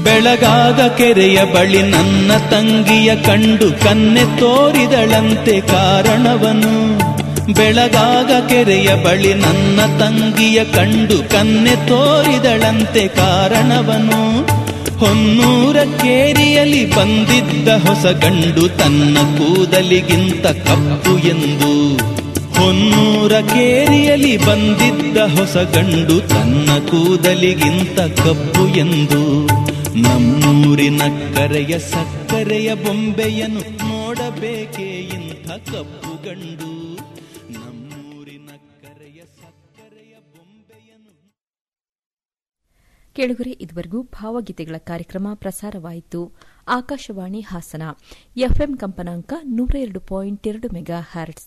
ಬೆಳಗಾಗ ಕೆರೆಯ ಬಳಿ ನನ್ನ ತಂಗಿಯ ಕಂಡು ಕನ್ನೆ ತೋರಿದಳಂತೆ ಕಾರಣವನು ಬೆಳಗಾಗ ಕೆರೆಯ ಬಳಿ ನನ್ನ ತಂಗಿಯ ಕಂಡು ಕನ್ನೆ ತೋರಿದಳಂತೆ ಕಾರಣವನು ಹೊನ್ನೂರ ಕೇರಿಯಲ್ಲಿ ಬಂದಿದ್ದ ಹೊಸ ಗಂಡು ತನ್ನ ಕೂದಲಿಗಿಂತ ಕಪ್ಪು ಎಂದು ಹೊನ್ನೂರ ಕೇರಿಯಲ್ಲಿ ಬಂದಿದ್ದ ಹೊಸ ಗಂಡು ತನ್ನ ಕೂದಲಿಗಿಂತ ಕಪ್ಪು ಎಂದು ನಮ್ಮೂರಿನ ಕರೆಯ ಸಕ್ಕರೆಯ ಬೊಂಬೆಯನ್ನು ನೋಡಬೇಕೇ ಇಂಥ ಕಪ್ಪು ಗಂಡು ನಮ್ಮೂರಿನ ಕರೆಯ ಸಕ್ಕರೆಯ ಬೊಂಬೆಯನ್ನು ಕೇಳುಗರೆ ಇದುವರೆಗೂ ಭಾವಗೀತೆಗಳ ಕಾರ್ಯಕ್ರಮ ಪ್ರಸಾರವಾಯಿತು ಆಕಾಶವಾಣಿ ಹಾಸನ ಎಫ್ಎಂ ಕಂಪನಾಂಕ ನೂರ ಎರಡು ಪಾಯಿಂಟ್ ಎರಡು ಮೆಗಾ ಹ್ಯಾರ್ಟ್ಸ್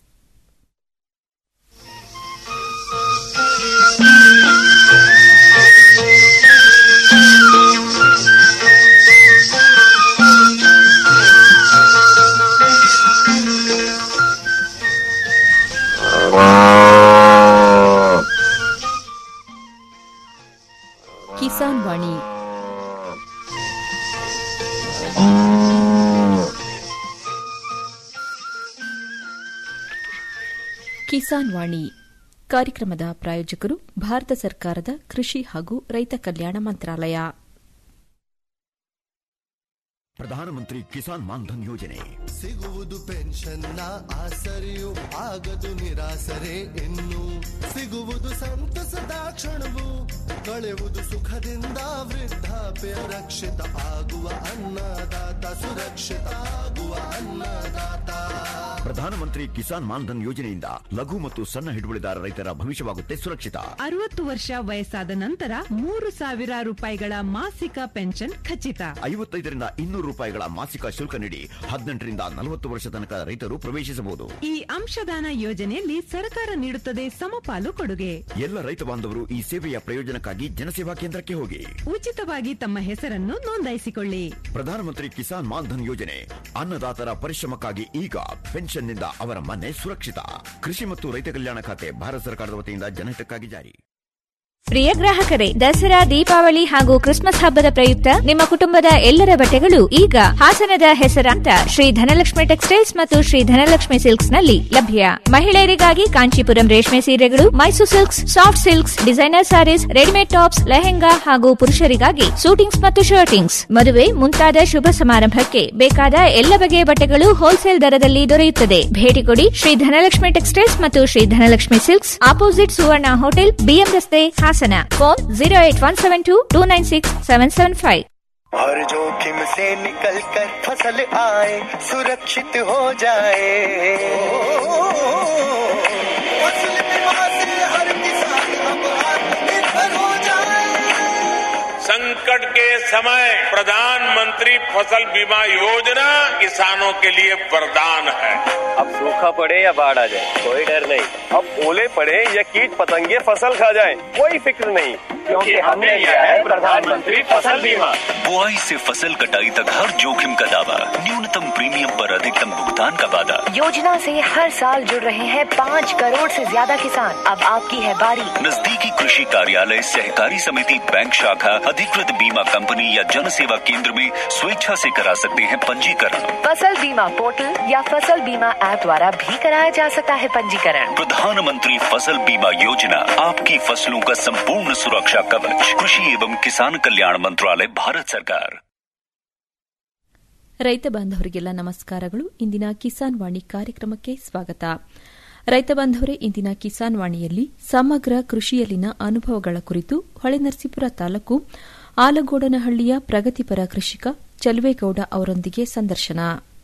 ಕಿಸಾನ್ ವಾಣಿ ಕಿಸಾನ್ ವಾಣಿ ಕಾರ್ಯಕ್ರಮದ ಪ್ರಾಯೋಜಕರು ಭಾರತ ಸರ್ಕಾರದ ಕೃಷಿ ಹಾಗೂ ರೈತ ಕಲ್ಯಾಣ ಮಂತ್ರಾಲಯ ಪ್ರಧಾನಮಂತ್ರಿ ಕಿಸಾನ್ ಮಾನ್ಧನ್ ಯೋಜನೆ ಸಿಗುವುದು ಪೆನ್ಷನ್ನ ಆಸರೆಯು ಆಗದು ನಿರಾಸರೆ ಇನ್ನು ಸಿಗುವುದು ಸಂತಸದ ಕ್ಷಣವು ಕಳೆಯುವುದು ಸುಖದಿಂದ ವೃದ್ಧಾಪ್ಯ ರಕ್ಷಿತ ಆಗುವ ಅನ್ನದಾತ ಸುರಕ್ಷಿತ ಆಗುವ ಅನ್ನದಾತ ಪ್ರಧಾನಮಂತ್ರಿ ಕಿಸಾನ್ ಮಾನ್ಧನ್ ಯೋಜನೆಯಿಂದ ಲಘು ಮತ್ತು ಸಣ್ಣ ಹಿಡುವಳಿದಾರ ರೈತರ ಭವಿಷ್ಯವಾಗುತ್ತೆ ಸುರಕ್ಷಿತ ಅರವತ್ತು ವರ್ಷ ವಯಸ್ಸಾದ ನಂತರ ಮೂರು ಸಾವಿರ ರೂಪಾಯಿಗಳ ಮಾಸಿಕ ಪೆನ್ಷನ್ ಖಚಿತ ಐವತ್ತೈದರಿಂದ ಇನ್ನೂರು ರೂಪಾಯಿಗಳ ಮಾಸಿಕ ಶುಲ್ಕ ನೀಡಿ ಹದಿನೆಂಟರಿಂದ ನಲವತ್ತು ವರ್ಷ ತನಕ ರೈತರು ಪ್ರವೇಶಿಸಬಹುದು ಈ ಅಂಶದಾನ ಯೋಜನೆಯಲ್ಲಿ ಸರ್ಕಾರ ನೀಡುತ್ತದೆ ಸಮಪಾಲು ಕೊಡುಗೆ ಎಲ್ಲ ರೈತ ಬಾಂಧವರು ಈ ಸೇವೆಯ ಪ್ರಯೋಜನಕ್ಕಾಗಿ ಜನಸೇವಾ ಕೇಂದ್ರಕ್ಕೆ ಹೋಗಿ ಉಚಿತವಾಗಿ ತಮ್ಮ ಹೆಸರನ್ನು ನೋಂದಾಯಿಸಿಕೊಳ್ಳಿ ಪ್ರಧಾನಮಂತ್ರಿ ಕಿಸಾನ್ ಮಾನ್ಧನ್ ಯೋಜನೆ ಅನ್ನದಾತರ ಪರಿಶ್ರಮಕ್ಕಾಗಿ ಈಗ ಪೆನ್ಷನ್ನಿಂದ ಅವರ ಮನೆ ಸುರಕ್ಷಿತ ಕೃಷಿ ಮತ್ತು ರೈತ ಕಲ್ಯಾಣ ಖಾತೆ ಭಾರತ ಸರ್ಕಾರದ ವತಿಯಿಂದ ಜನಹಿತಕ್ಕಾಗಿ ಜಾರಿ ಪ್ರಿಯ ಗ್ರಾಹಕರೇ ದಸರಾ ದೀಪಾವಳಿ ಹಾಗೂ ಕ್ರಿಸ್ಮಸ್ ಹಬ್ಬದ ಪ್ರಯುಕ್ತ ನಿಮ್ಮ ಕುಟುಂಬದ ಎಲ್ಲರ ಬಟ್ಟೆಗಳು ಈಗ ಹಾಸನದ ಹೆಸರಾಂತ ಶ್ರೀ ಧನಲಕ್ಷ್ಮಿ ಟೆಕ್ಸ್ಟೈಲ್ಸ್ ಮತ್ತು ಶ್ರೀ ಧನಲಕ್ಷ್ಮಿ ಸಿಲ್ಕ್ಸ್ ನಲ್ಲಿ ಲಭ್ಯ ಮಹಿಳೆಯರಿಗಾಗಿ ಕಾಂಚೀಪುರಂ ರೇಷ್ಮೆ ಸೀರೆಗಳು Mysore silks soft silks designer sarees readymade tops lehenga ಹಾಗೂ ಪುರುಷರಿಗಾಗಿ ಸೂಟಿಂಗ್ಸ್ ಮತ್ತು ಶರ್ಟಿಂಗ್ಸ್ ಮದುವೆ ಮುಂತಾದ ಶುಭ ಸಮಾರಂಭಕ್ಕೆ ಬೇಕಾದ ಎಲ್ಲ ಬಗೆಯ ಬಟ್ಟೆಗಳು ಹೋಲ್ಸೇಲ್ ದರದಲ್ಲಿ ದೊರೆಯುತ್ತದೆ ಭೇಟಿ ಕೊಡಿ ಶ್ರೀ ಧನಲಕ್ಷ್ಮಿ ಟೆಕ್ಸ್ಟೈಲ್ಸ್ ಮತ್ತು Shri Dhanalakshmi silks opposite Suvarna hotel BM ರಸ್ತೆ Hassan phone zero eight one seven two two nine six seven seven five हर जोखिम से निकल कर फसल आए सुरक्षित हो जाए फसल बीमा से हर किसान अब आत्मनिर्भर हो जाए संकट के समय प्रधानमंत्री फसल बीमा योजना किसानों के लिए वरदान है अब सूखा पड़े या बाढ़ आ जाए कोई डर नहीं अब ओले पड़े या कीट पतंगे फसल खा जाए कोई फिक्र नहीं क्योंकि हमने लिया है प्रधानमंत्री फसल बीमा बुआई से फसल कटाई तक हर जोखिम का दावा न्यूनतम प्रीमियम पर अधिकतम भुगतान का वादा योजना से हर साल जुड़ रहे हैं पाँच करोड़ से ज्यादा किसान अब आपकी है बारी नजदीकी कृषि कार्यालय सहकारी समिति बैंक शाखा अधिकृत बीमा कंपनी या जन सेवा केंद्र में स्वेच्छा से करा सकते हैं पंजीकरण फसल बीमा पोर्टल या फसल बीमा ऐप द्वारा भी कराया जा सकता है पंजीकरण प्रधानमंत्री फसल बीमा योजना आपकी फसलों का संपूर्ण सुरक्षा कवच कृषि एवं किसान कल्याण मंत्रालय भारत सरकार ರೈತ ಬಾಂಧವರಿಗೆಲ್ಲ ನಮಸ್ಕಾರಗಳು ಇಂದಿನ ಕಿಸಾನ್ ವಾಣಿ ಕಾರ್ಯಕ್ರಮಕ್ಕೆ ಸ್ವಾಗತ ರೈತ ಬಾಂಧವರೇ ಇಂದಿನ ಕಿಸಾನ್ ವಾಣಿಯಲ್ಲಿ ಸಮಗ್ರ ಕೃಷಿಯಲ್ಲಿನ ಅನುಭವಗಳ ಕುರಿತು ಹೊಳೆನರಸೀಪುರ ತಾಲೂಕು ಆಲಗೋಡನಹಳ್ಳಿಯ ಪ್ರಗತಿಪರ ಕೃಷಿಕ ಚಲುವೇಗೌಡ ಅವರೊಂದಿಗೆ ಸಂದರ್ಶನ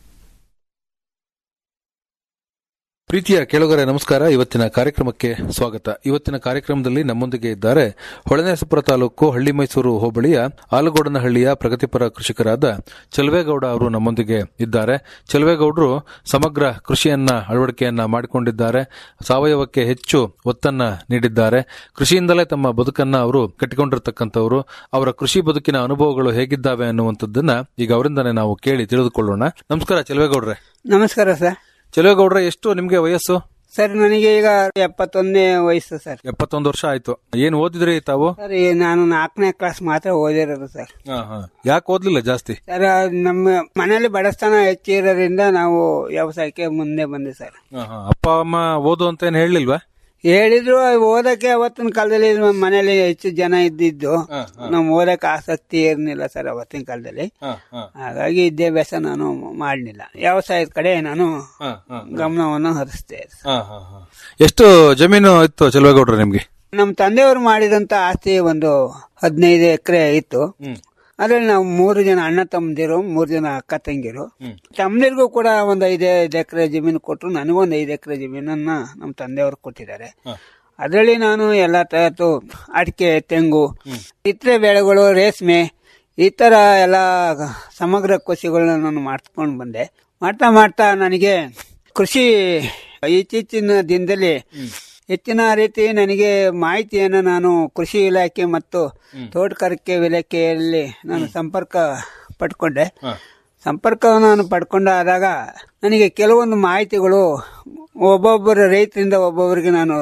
ಪ್ರೀತಿಯ ಕೇಳುಗರೆ ನಮಸ್ಕಾರ ಇವತ್ತಿನ ಕಾರ್ಯಕ್ರಮಕ್ಕೆ ಸ್ವಾಗತ ಇವತ್ತಿನ ಕಾರ್ಯಕ್ರಮದಲ್ಲಿ ನಮ್ಮೊಂದಿಗೆ ಇದ್ದಾರೆ ಹೊಳೆನರಸೀಪುರ ತಾಲೂಕು ಹಳ್ಳಿ ಮೈಸೂರು ಹೋಬಳಿಯ ಆಲಗೋಡನಹಳ್ಳಿಯ ಪ್ರಗತಿಪರ ಕೃಷಿಕರಾದ ಚಲುವೇಗೌಡ ಅವರು ನಮ್ಮೊಂದಿಗೆ ಇದ್ದಾರೆ ಚಲುವೇಗೌಡರು ಸಮಗ್ರ ಕೃಷಿಯನ್ನ ಅಳವಡಿಕೆಯನ್ನ ಮಾಡಿಕೊಂಡಿದ್ದಾರೆ ಸಾವಯವಕ್ಕೆ ಹೆಚ್ಚು ಒತ್ತನ್ನ ನೀಡಿದ್ದಾರೆ ಕೃಷಿಯಿಂದಲೇ ತಮ್ಮ ಬದುಕನ್ನ ಅವರು ಕಟ್ಟಿಕೊಂಡಿರ್ತಕ್ಕಂಥವರು ಅವರ ಕೃಷಿ ಬದುಕಿನ ಅನುಭವಗಳು ಹೇಗಿದ್ದಾವೆ ಅನ್ನುವಂಥದ್ದನ್ನ ಈಗ ಅವರಿಂದನೇ ನಾವು ಕೇಳಿ ತಿಳಿದುಕೊಳ್ಳೋಣ ನಮಸ್ಕಾರ ಚಲುವೇಗೌಡ್ರೆ ನಮಸ್ಕಾರ ಸರ್ ಚಲುವೇಗೌಡ್ರೆ ಎಷ್ಟು ನಿಮ್ಗೆ ವಯಸ್ಸು ಸರ್ ನನಗೆ ಈಗ ಎಪ್ಪತ್ತೊಂದನೇ ವಯಸ್ಸು ಸರ್ ಎಪ್ಪತ್ತೊಂದು ವರ್ಷ ಆಯ್ತು ಏನ್ ಓದಿದ್ರಿ ತಾವು ಸರ್ ಈ ನಾನು ನಾಲ್ಕನೇ ಕ್ಲಾಸ್ ಮಾತ್ರ ಓದಿರೋದು ಸರ್ ಯಾಕೆ ಓದ್ಲಿಲ್ಲ ಜಾಸ್ತಿ ಸರ್ ನಮ್ಮ ಮನೇಲಿ ಬಡಸ್ತಾನ ಹೆಚ್ಚಿರೋದ್ರಿಂದ ನಾವು ವ್ಯವಸಾಯಕ್ಕೆ ಮುಂದೆ ಬಂದೆ ಸರ್ ಹ, ಹ. ಅಪ್ಪ ಅಮ್ಮ ಓದು ಅಂತ ಏನ್ ಹೇಳಿಲ್ವಾ ಹೇಳಿದ್ರು ಓದಕ್ಕೆ ಅವತ್ತಿನ ಕಾಲದಲ್ಲಿ ನಮ್ಮ ಮನೇಲಿ ಹೆಚ್ಚು ಜನ ಇದ್ದಿದ್ದು ನಮ್ ಓದಕ್ಕೆ ಆಸಕ್ತಿ ಇರ್ಲಿಲ್ಲ ಸರ್ ಅವತ್ತಿನ ಕಾಲದಲ್ಲಿ ಹಾಗಾಗಿ ವಿದ್ಯಾಭ್ಯಾಸ ನಾನು ಮಾಡಲಿಲ್ಲ ವ್ಯವಸಾಯದ ಕಡೆ ನಾನು ಗಮನವನ್ನು ಹರಿಸ್ತೆ ಹ, ಹ, ಹ. ಎಷ್ಟು ಜಮೀನು ಇತ್ತು ಚೆಲುವೇಗೌಡ್ರೆ ನಿಮ್ಗೆ ನಮ್ಮ ತಂದೆಯವರು ಮಾಡಿದಂತ ಆಸ್ತಿ ಒಂದು ಹದಿನೈದು ಎಕರೆ ಇತ್ತು ಅದ್ರಲ್ಲಿ ನಾವು ಮೂರು ಜನ ಅಣ್ಣ ತಮ್ಮದಿರು ಮೂರು ಜನ ಅಕ್ಕ ತಂಗಿರು ತಮ್ಮದಿರ್ಗೂ ಕೂಡ ಒಂದು ಐದು ಐದು ಎಕರೆ ಜಮೀನು ಕೊಟ್ಟರು ನನಗೊಂದು ಐದು ಎಕರೆ ಜಮೀನನ್ನ ನಮ್ಮ ತಂದೆಯವರು ಕೊಟ್ಟಿದ್ದಾರೆ ಅದರಲ್ಲಿ ನಾನು ಎಲ್ಲ ತರದ್ದು ಅಡಿಕೆ ತೆಂಗು ಇತರೆ ಬೆಳೆಗಳು ರೇಷ್ಮೆ ಈ ತರ ಎಲ್ಲ ಸಮಗ್ರ ಕೃಷಿಗಳನ್ನ ನಾನು ಮಾಡ್ಕೊಂಡು ಬಂದೆ ಮಾಡ್ತಾ ಮಾಡ್ತಾ ನನಗೆ ಕೃಷಿ ಇತ್ತೀಚಿನ ದಿನದಲ್ಲಿ ಹೆಚ್ಚಿನ ರೀತಿ ನನಗೆ ಮಾಹಿತಿಯನ್ನು ನಾನು ಕೃಷಿ ಇಲಾಖೆ ಮತ್ತು ತೋಟಗಾರಿಕೆ ಇಲಾಖೆಯಲ್ಲಿ ನಾನು ಸಂಪರ್ಕ ಪಡ್ಕೊಂಡೆ ಸಂಪರ್ಕವನ್ನು ನಾನು ಪಡ್ಕೊಂಡಾದಾಗ ನನಗೆ ಕೆಲವೊಂದು ಮಾಹಿತಿಗಳು ಒಬ್ಬೊಬ್ಬರ ರೈತರಿಂದ ಒಬ್ಬೊಬ್ಬರಿಗೆ ನಾನು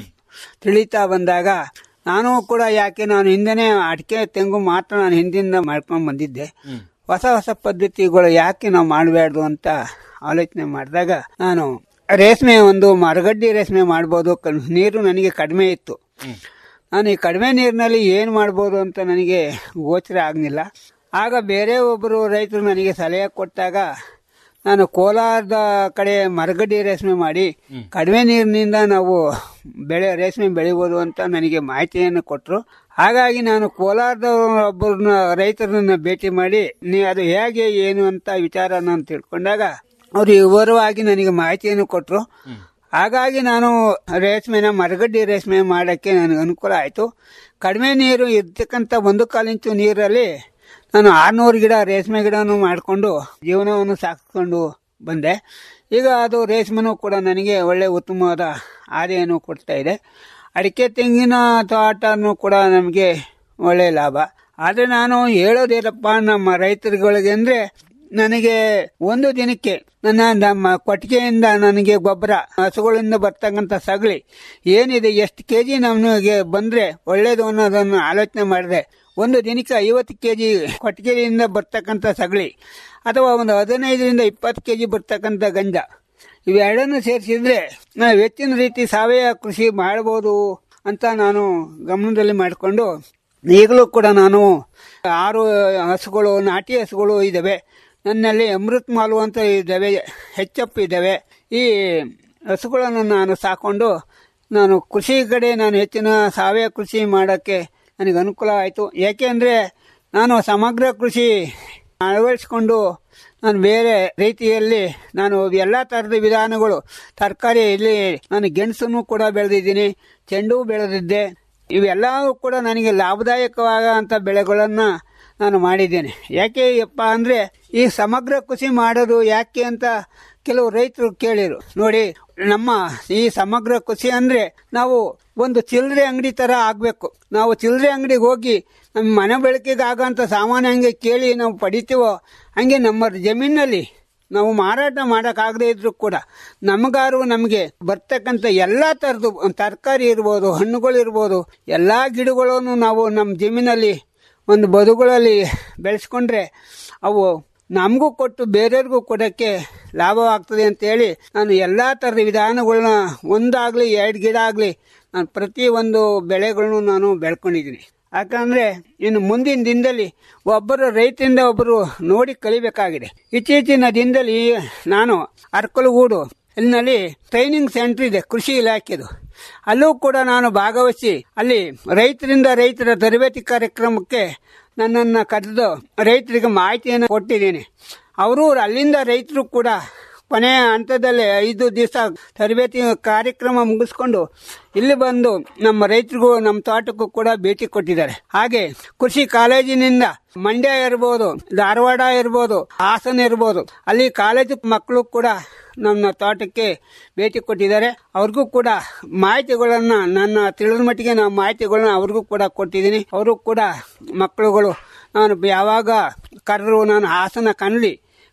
ತಿಳಿತಾ ಬಂದಾಗ ನಾನು ಕೂಡ ಯಾಕೆ ನಾನು ಹಿಂದೆನೆ ಅಡಿಕೆ ತೆಂಗು ಮಾತ್ರ ನಾನು ಹಿಂದಿಂದ ಮಾಡ್ಕೊಂಡು ಬಂದಿದ್ದೆ ಹೊಸ ಹೊಸ ಪದ್ಧತಿಗಳು ಯಾಕೆ ನಾವು ಮಾಡಬಾರ್ದು ಅಂತ ಆಲೋಚನೆ ಮಾಡಿದಾಗ ನಾನು ರೇಷ್ಮೆ ಒಂದು ಮರಗಡ್ಡಿ ರೇಷ್ಮೆ ಮಾಡ್ಬೋದು ಕ- ನೀರು ನನಗೆ ಕಡಿಮೆ ಇತ್ತು ನಾನು ಈ ಕಡಿಮೆ ನೀರಿನಲ್ಲಿ ಏನು ಮಾಡ್ಬೋದು ಅಂತ ನನಗೆ ಗೋಚರ ಆಗಲಿಲ್ಲ ಆಗ ಬೇರೆ ಒಬ್ಬರು ರೈತರು ನನಗೆ ಸಲಹೆ ಕೊಟ್ಟಾಗ ನಾನು ಕೋಲಾರದ ಕಡೆ ಮರಗಡ್ಡಿ ರೇಷ್ಮೆ ಮಾಡಿ ಕಡಿಮೆ ನೀರಿನಿಂದ ನಾವು ಬೆಳೆ ರೇಷ್ಮೆ ಬೆಳಿಬೋದು ಅಂತ ನನಗೆ ಮಾಹಿತಿಯನ್ನು ಕೊಟ್ಟರು ಹಾಗಾಗಿ ನಾನು ಕೋಲಾರದ ಒಬ್ಬರನ್ನ ರೈತರನ್ನ ಭೇಟಿ ಮಾಡಿ ನೀ ಅದು ಹೇಗೆ ಏನು ಅಂತ ವಿಚಾರ ನಾನು ತಿಳ್ಕೊಂಡಾಗ ಅವರು ವಿವರವಾಗಿ ನನಗೆ ಮಾಹಿತಿಯನ್ನು ಕೊಟ್ಟರು ಹಾಗಾಗಿ ನಾನು ರೇಷ್ಮೆನ ಮರಗಡ್ಡಿ ರೇಷ್ಮೆ ಮಾಡೋಕ್ಕೆ ನನಗೆ ಅನುಕೂಲ ಆಯಿತು ಕಡಿಮೆ ನೀರು ಇರ್ತಕ್ಕಂಥ ಒಂದು ಕಾಲು ಇಂಚು ನೀರಲ್ಲಿ ನಾನು ಆರ್ನೂರು ಗಿಡ ರೇಷ್ಮೆ ಗಿಡನೂ ಮಾಡಿಕೊಂಡು ಜೀವನವನ್ನು ಸಾಗಿಸ್ಕೊಂಡು ಬಂದೆ ಈಗ ಅದು ರೇಷ್ಮೆನೂ ಕೂಡ ನನಗೆ ಒಳ್ಳೆ ಉತ್ತಮವಾದ ಆದಾಯನೂ ಕೊಡ್ತಾ ಇದೆ ಅಡಿಕೆ ತೆಂಗಿನ ತೋಟನೂ ಕೂಡ ನಮಗೆ ಒಳ್ಳೆ ಲಾಭ ಆದರೆ ನಾನು ಹೇಳೋದೇನಪ್ಪ ನಮ್ಮ ರೈತರುಗಳಿಗೆ ಅಂದರೆ ನನಗೆ ಒಂದು ದಿನಕ್ಕೆ ನನ್ನ ನಮ್ಮ ಕೊಟ್ಟಿಗೆಯಿಂದ ನನಗೆ ಗೊಬ್ಬರ ಹಸುಗಳಿಂದ ಬರ್ತಕ್ಕಂಥ ಸಗಳಿ ಏನಿದೆ ಎಷ್ಟು ಕೆ ಜಿ ನಮಗೆ ಬಂದರೆ ಒಳ್ಳೇದು ಅನ್ನೋದನ್ನು ಆಲೋಚನೆ ಮಾಡಿದೆ ಒಂದು ದಿನಕ್ಕೆ ಐವತ್ತು ಕೆ ಜಿ ಕೊಟ್ಟಿಗೆಯಿಂದ ಬರ್ತಕ್ಕಂಥ ಸಗಳಿ ಅಥವಾ ಒಂದು ಹದಿನೈದರಿಂದ ಇಪ್ಪತ್ತು ಕೆ ಜಿ ಬರ್ತಕ್ಕಂಥ ಗಂಜ ಇವೆರಡನ್ನು ಸೇರಿಸಿದ್ರೆ ನಾವು ಹೆಚ್ಚಿನ ರೀತಿ ಸಾವಯವ ಕೃಷಿ ಮಾಡಬಹುದು ಅಂತ ನಾನು ಗಮನದಲ್ಲಿ ಮಾಡಿಕೊಂಡು ಈಗಲೂ ಕೂಡ ನಾನು ಆರು ಹಸುಗಳು ನಾಟಿ ಹಸುಗಳು ಇದ್ದಾವೆ ನನ್ನಲ್ಲಿ ಅಮೃತ್ ಮಾಲು ಅಂತ ಇದ್ದಾವೆ ಹೆಚ್ಚಪ್ ಇದ್ದಾವೆ ಈ ಹಸುಗಳನ್ನು ನಾನು ಸಾಕೊಂಡು ನಾನು ಕೃಷಿ ಕಡೆ ನಾನು ಹೆಚ್ಚಿನ ಸಾವಯವ ಕೃಷಿ ಮಾಡೋಕ್ಕೆ ನನಗೆ ಅನುಕೂಲ ಆಯಿತು ಯಾಕೆಂದರೆ ನಾನು ಸಮಗ್ರ ಕೃಷಿ ಅಳವಡಿಸಿಕೊಂಡು ನಾನು ಬೇರೆ ರೀತಿಯಲ್ಲಿ ನಾನು ಎಲ್ಲ ಥರದ ವಿಧಾನಗಳು ತರಕಾರಿ ಇಲ್ಲಿ ನಾನು ಗೆಣಸನ್ನು ಕೂಡ ಬೆಳೆದಿದ್ದೀನಿ ಚೆಂಡು ಹೂ ಬೆಳೆದಿದ್ದೆ ಇವೆಲ್ಲವೂ ಕೂಡ ನನಗೆ ಲಾಭದಾಯಕವಾದಂಥ ಬೆಳೆಗಳನ್ನು ನಾನು ಮಾಡಿದ್ದೇನೆ ಯಾಕೆ ಅಪ್ಪ ಅಂದರೆ ಈ ಸಮಗ್ರ ಕೃಷಿ ಮಾಡೋದು ಯಾಕೆ ಅಂತ ಕೆಲವು ರೈತರು ಕೇಳಿರು ನೋಡಿ ನಮ್ಮ ಈ ಸಮಗ್ರ ಕೃಷಿ ಅಂದ್ರೆ ನಾವು ಒಂದು ಚಿಲ್ಲರೆ ಅಂಗಡಿ ತರ ಆಗ್ಬೇಕು ನಾವು ಚಿಲ್ಲರೆ ಅಂಗಡಿಗೆ ಹೋಗಿ ನಮ್ಮ ಮನೆ ಬೆಳಕಿಗೆ ಆಗಂತ ಸಾಮಾನು ಹಂಗೆ ಕೇಳಿ ನಾವು ಪಡಿತೀವೋ ಹಂಗೆ ನಮ್ಮ ಜಮೀನಲ್ಲಿ ನಾವು ಮಾರಾಟ ಮಾಡೋಕ್ಕಾಗದೇ ಇದ್ರು ಕೂಡ ನಮಗಾರು ನಮಗೆ ಬರ್ತಕ್ಕಂಥ ಎಲ್ಲ ಥರದ್ದು ತರಕಾರಿ ಇರ್ಬೋದು ಹಣ್ಣುಗಳು ಇರ್ಬೋದು ಎಲ್ಲ ಗಿಡಗಳನ್ನು ನಾವು ನಮ್ಮ ಜಮೀನಲ್ಲಿ ಒಂದು ಬದುಗಳಲ್ಲಿ ಬೆಳೆಸ್ಕೊಂಡ್ರೆ ಅವು ನಮಗೂ ಕೊಟ್ಟು ಬೇರೆಯವ್ರಿಗೂ ಕೊಡೋಕ್ಕೆ ಲಾಭವಾಗ್ತದೆ ಅಂತೇಳಿ ನಾನು ಎಲ್ಲ ಥರದ ವಿಧಾನಗಳನ್ನ ಒಂದಾಗಲಿ ಎರಡು ಗಿಡ ಆಗಲಿ ನಾನು ಪ್ರತಿ ಒಂದು ಬೆಳೆಗಳನ್ನು ನಾನು ಬೆಳ್ಕೊಂಡಿದ್ದೀನಿ ಯಾಕಂದ್ರೆ ಇನ್ನು ಮುಂದಿನ ದಿನದಲ್ಲಿ ಒಬ್ಬರು ರೈತರಿಂದ ಒಬ್ಬರು ನೋಡಿ ಕಲಿಬೇಕಾಗಿದೆ ಇತ್ತೀಚಿನ ದಿನದಲ್ಲಿ ನಾನು ಅರ್ಕಲಗೂಡು ಇಲ್ಲಿನಲ್ಲಿ ಟ್ರೈನಿಂಗ್ ಸೆಂಟರ್ ಇದೆ ಕೃಷಿ ಇಲಾಖೆದು ಅಲ್ಲೂ ಕೂಡ ನಾನು ಭಾಗವಹಿಸಿ ಅಲ್ಲಿ ರೈತರಿಂದ ರೈತರ ತರಬೇತಿ ಕಾರ್ಯಕ್ರಮಕ್ಕೆ ನನ್ನನ್ನು ಕರೆದು ರೈತರಿಗೆ ಮಾಹಿತಿಯನ್ನು ಕೊಟ್ಟಿದ್ದೀನಿ ಅವರು ಅಲ್ಲಿಂದ ರೈತರು ಕೂಡ ಕೊನೆಯ ಹಂತದಲ್ಲಿ ಐದು ದಿವಸ ತರಬೇತಿ ಕಾರ್ಯಕ್ರಮ ಮುಗಿಸ್ಕೊಂಡು ಇಲ್ಲಿ ಬಂದು ನಮ್ಮ ರೈತರಿಗೂ ನಮ್ಮ ತೋಟಕ್ಕೂ ಕೂಡ ಭೇಟಿ ಕೊಟ್ಟಿದ್ದಾರೆ ಹಾಗೆ ಕೃಷಿ ಕಾಲೇಜಿನಿಂದ ಮಂಡ್ಯ ಇರ್ಬೋದು ಧಾರವಾಡ ಇರ್ಬೋದು ಹಾಸನ ಇರ್ಬೋದು ಅಲ್ಲಿ ಕಾಲೇಜು ಮಕ್ಕಳು ಕೂಡ ನಮ್ಮ ತೋಟಕ್ಕೆ ಭೇಟಿ ಕೊಟ್ಟಿದ್ದಾರೆ ಅವ್ರಿಗೂ ಕೂಡ ಮಾಹಿತಿಗಳನ್ನ ನನ್ನ ತಿಳಿದ ಮಟ್ಟಿಗೆ ನಾವು ಮಾಹಿತಿಗಳನ್ನ ಅವ್ರಿಗೂ ಕೂಡ ಕೊಟ್ಟಿದ್ದೀನಿ ಅವರು ಕೂಡ ಮಕ್ಕಳುಗಳು ನಾನು ಯಾವಾಗ ಕರೆದ್ರು ನಾನು ಹಾಸನ ಕನ್ನಡಿ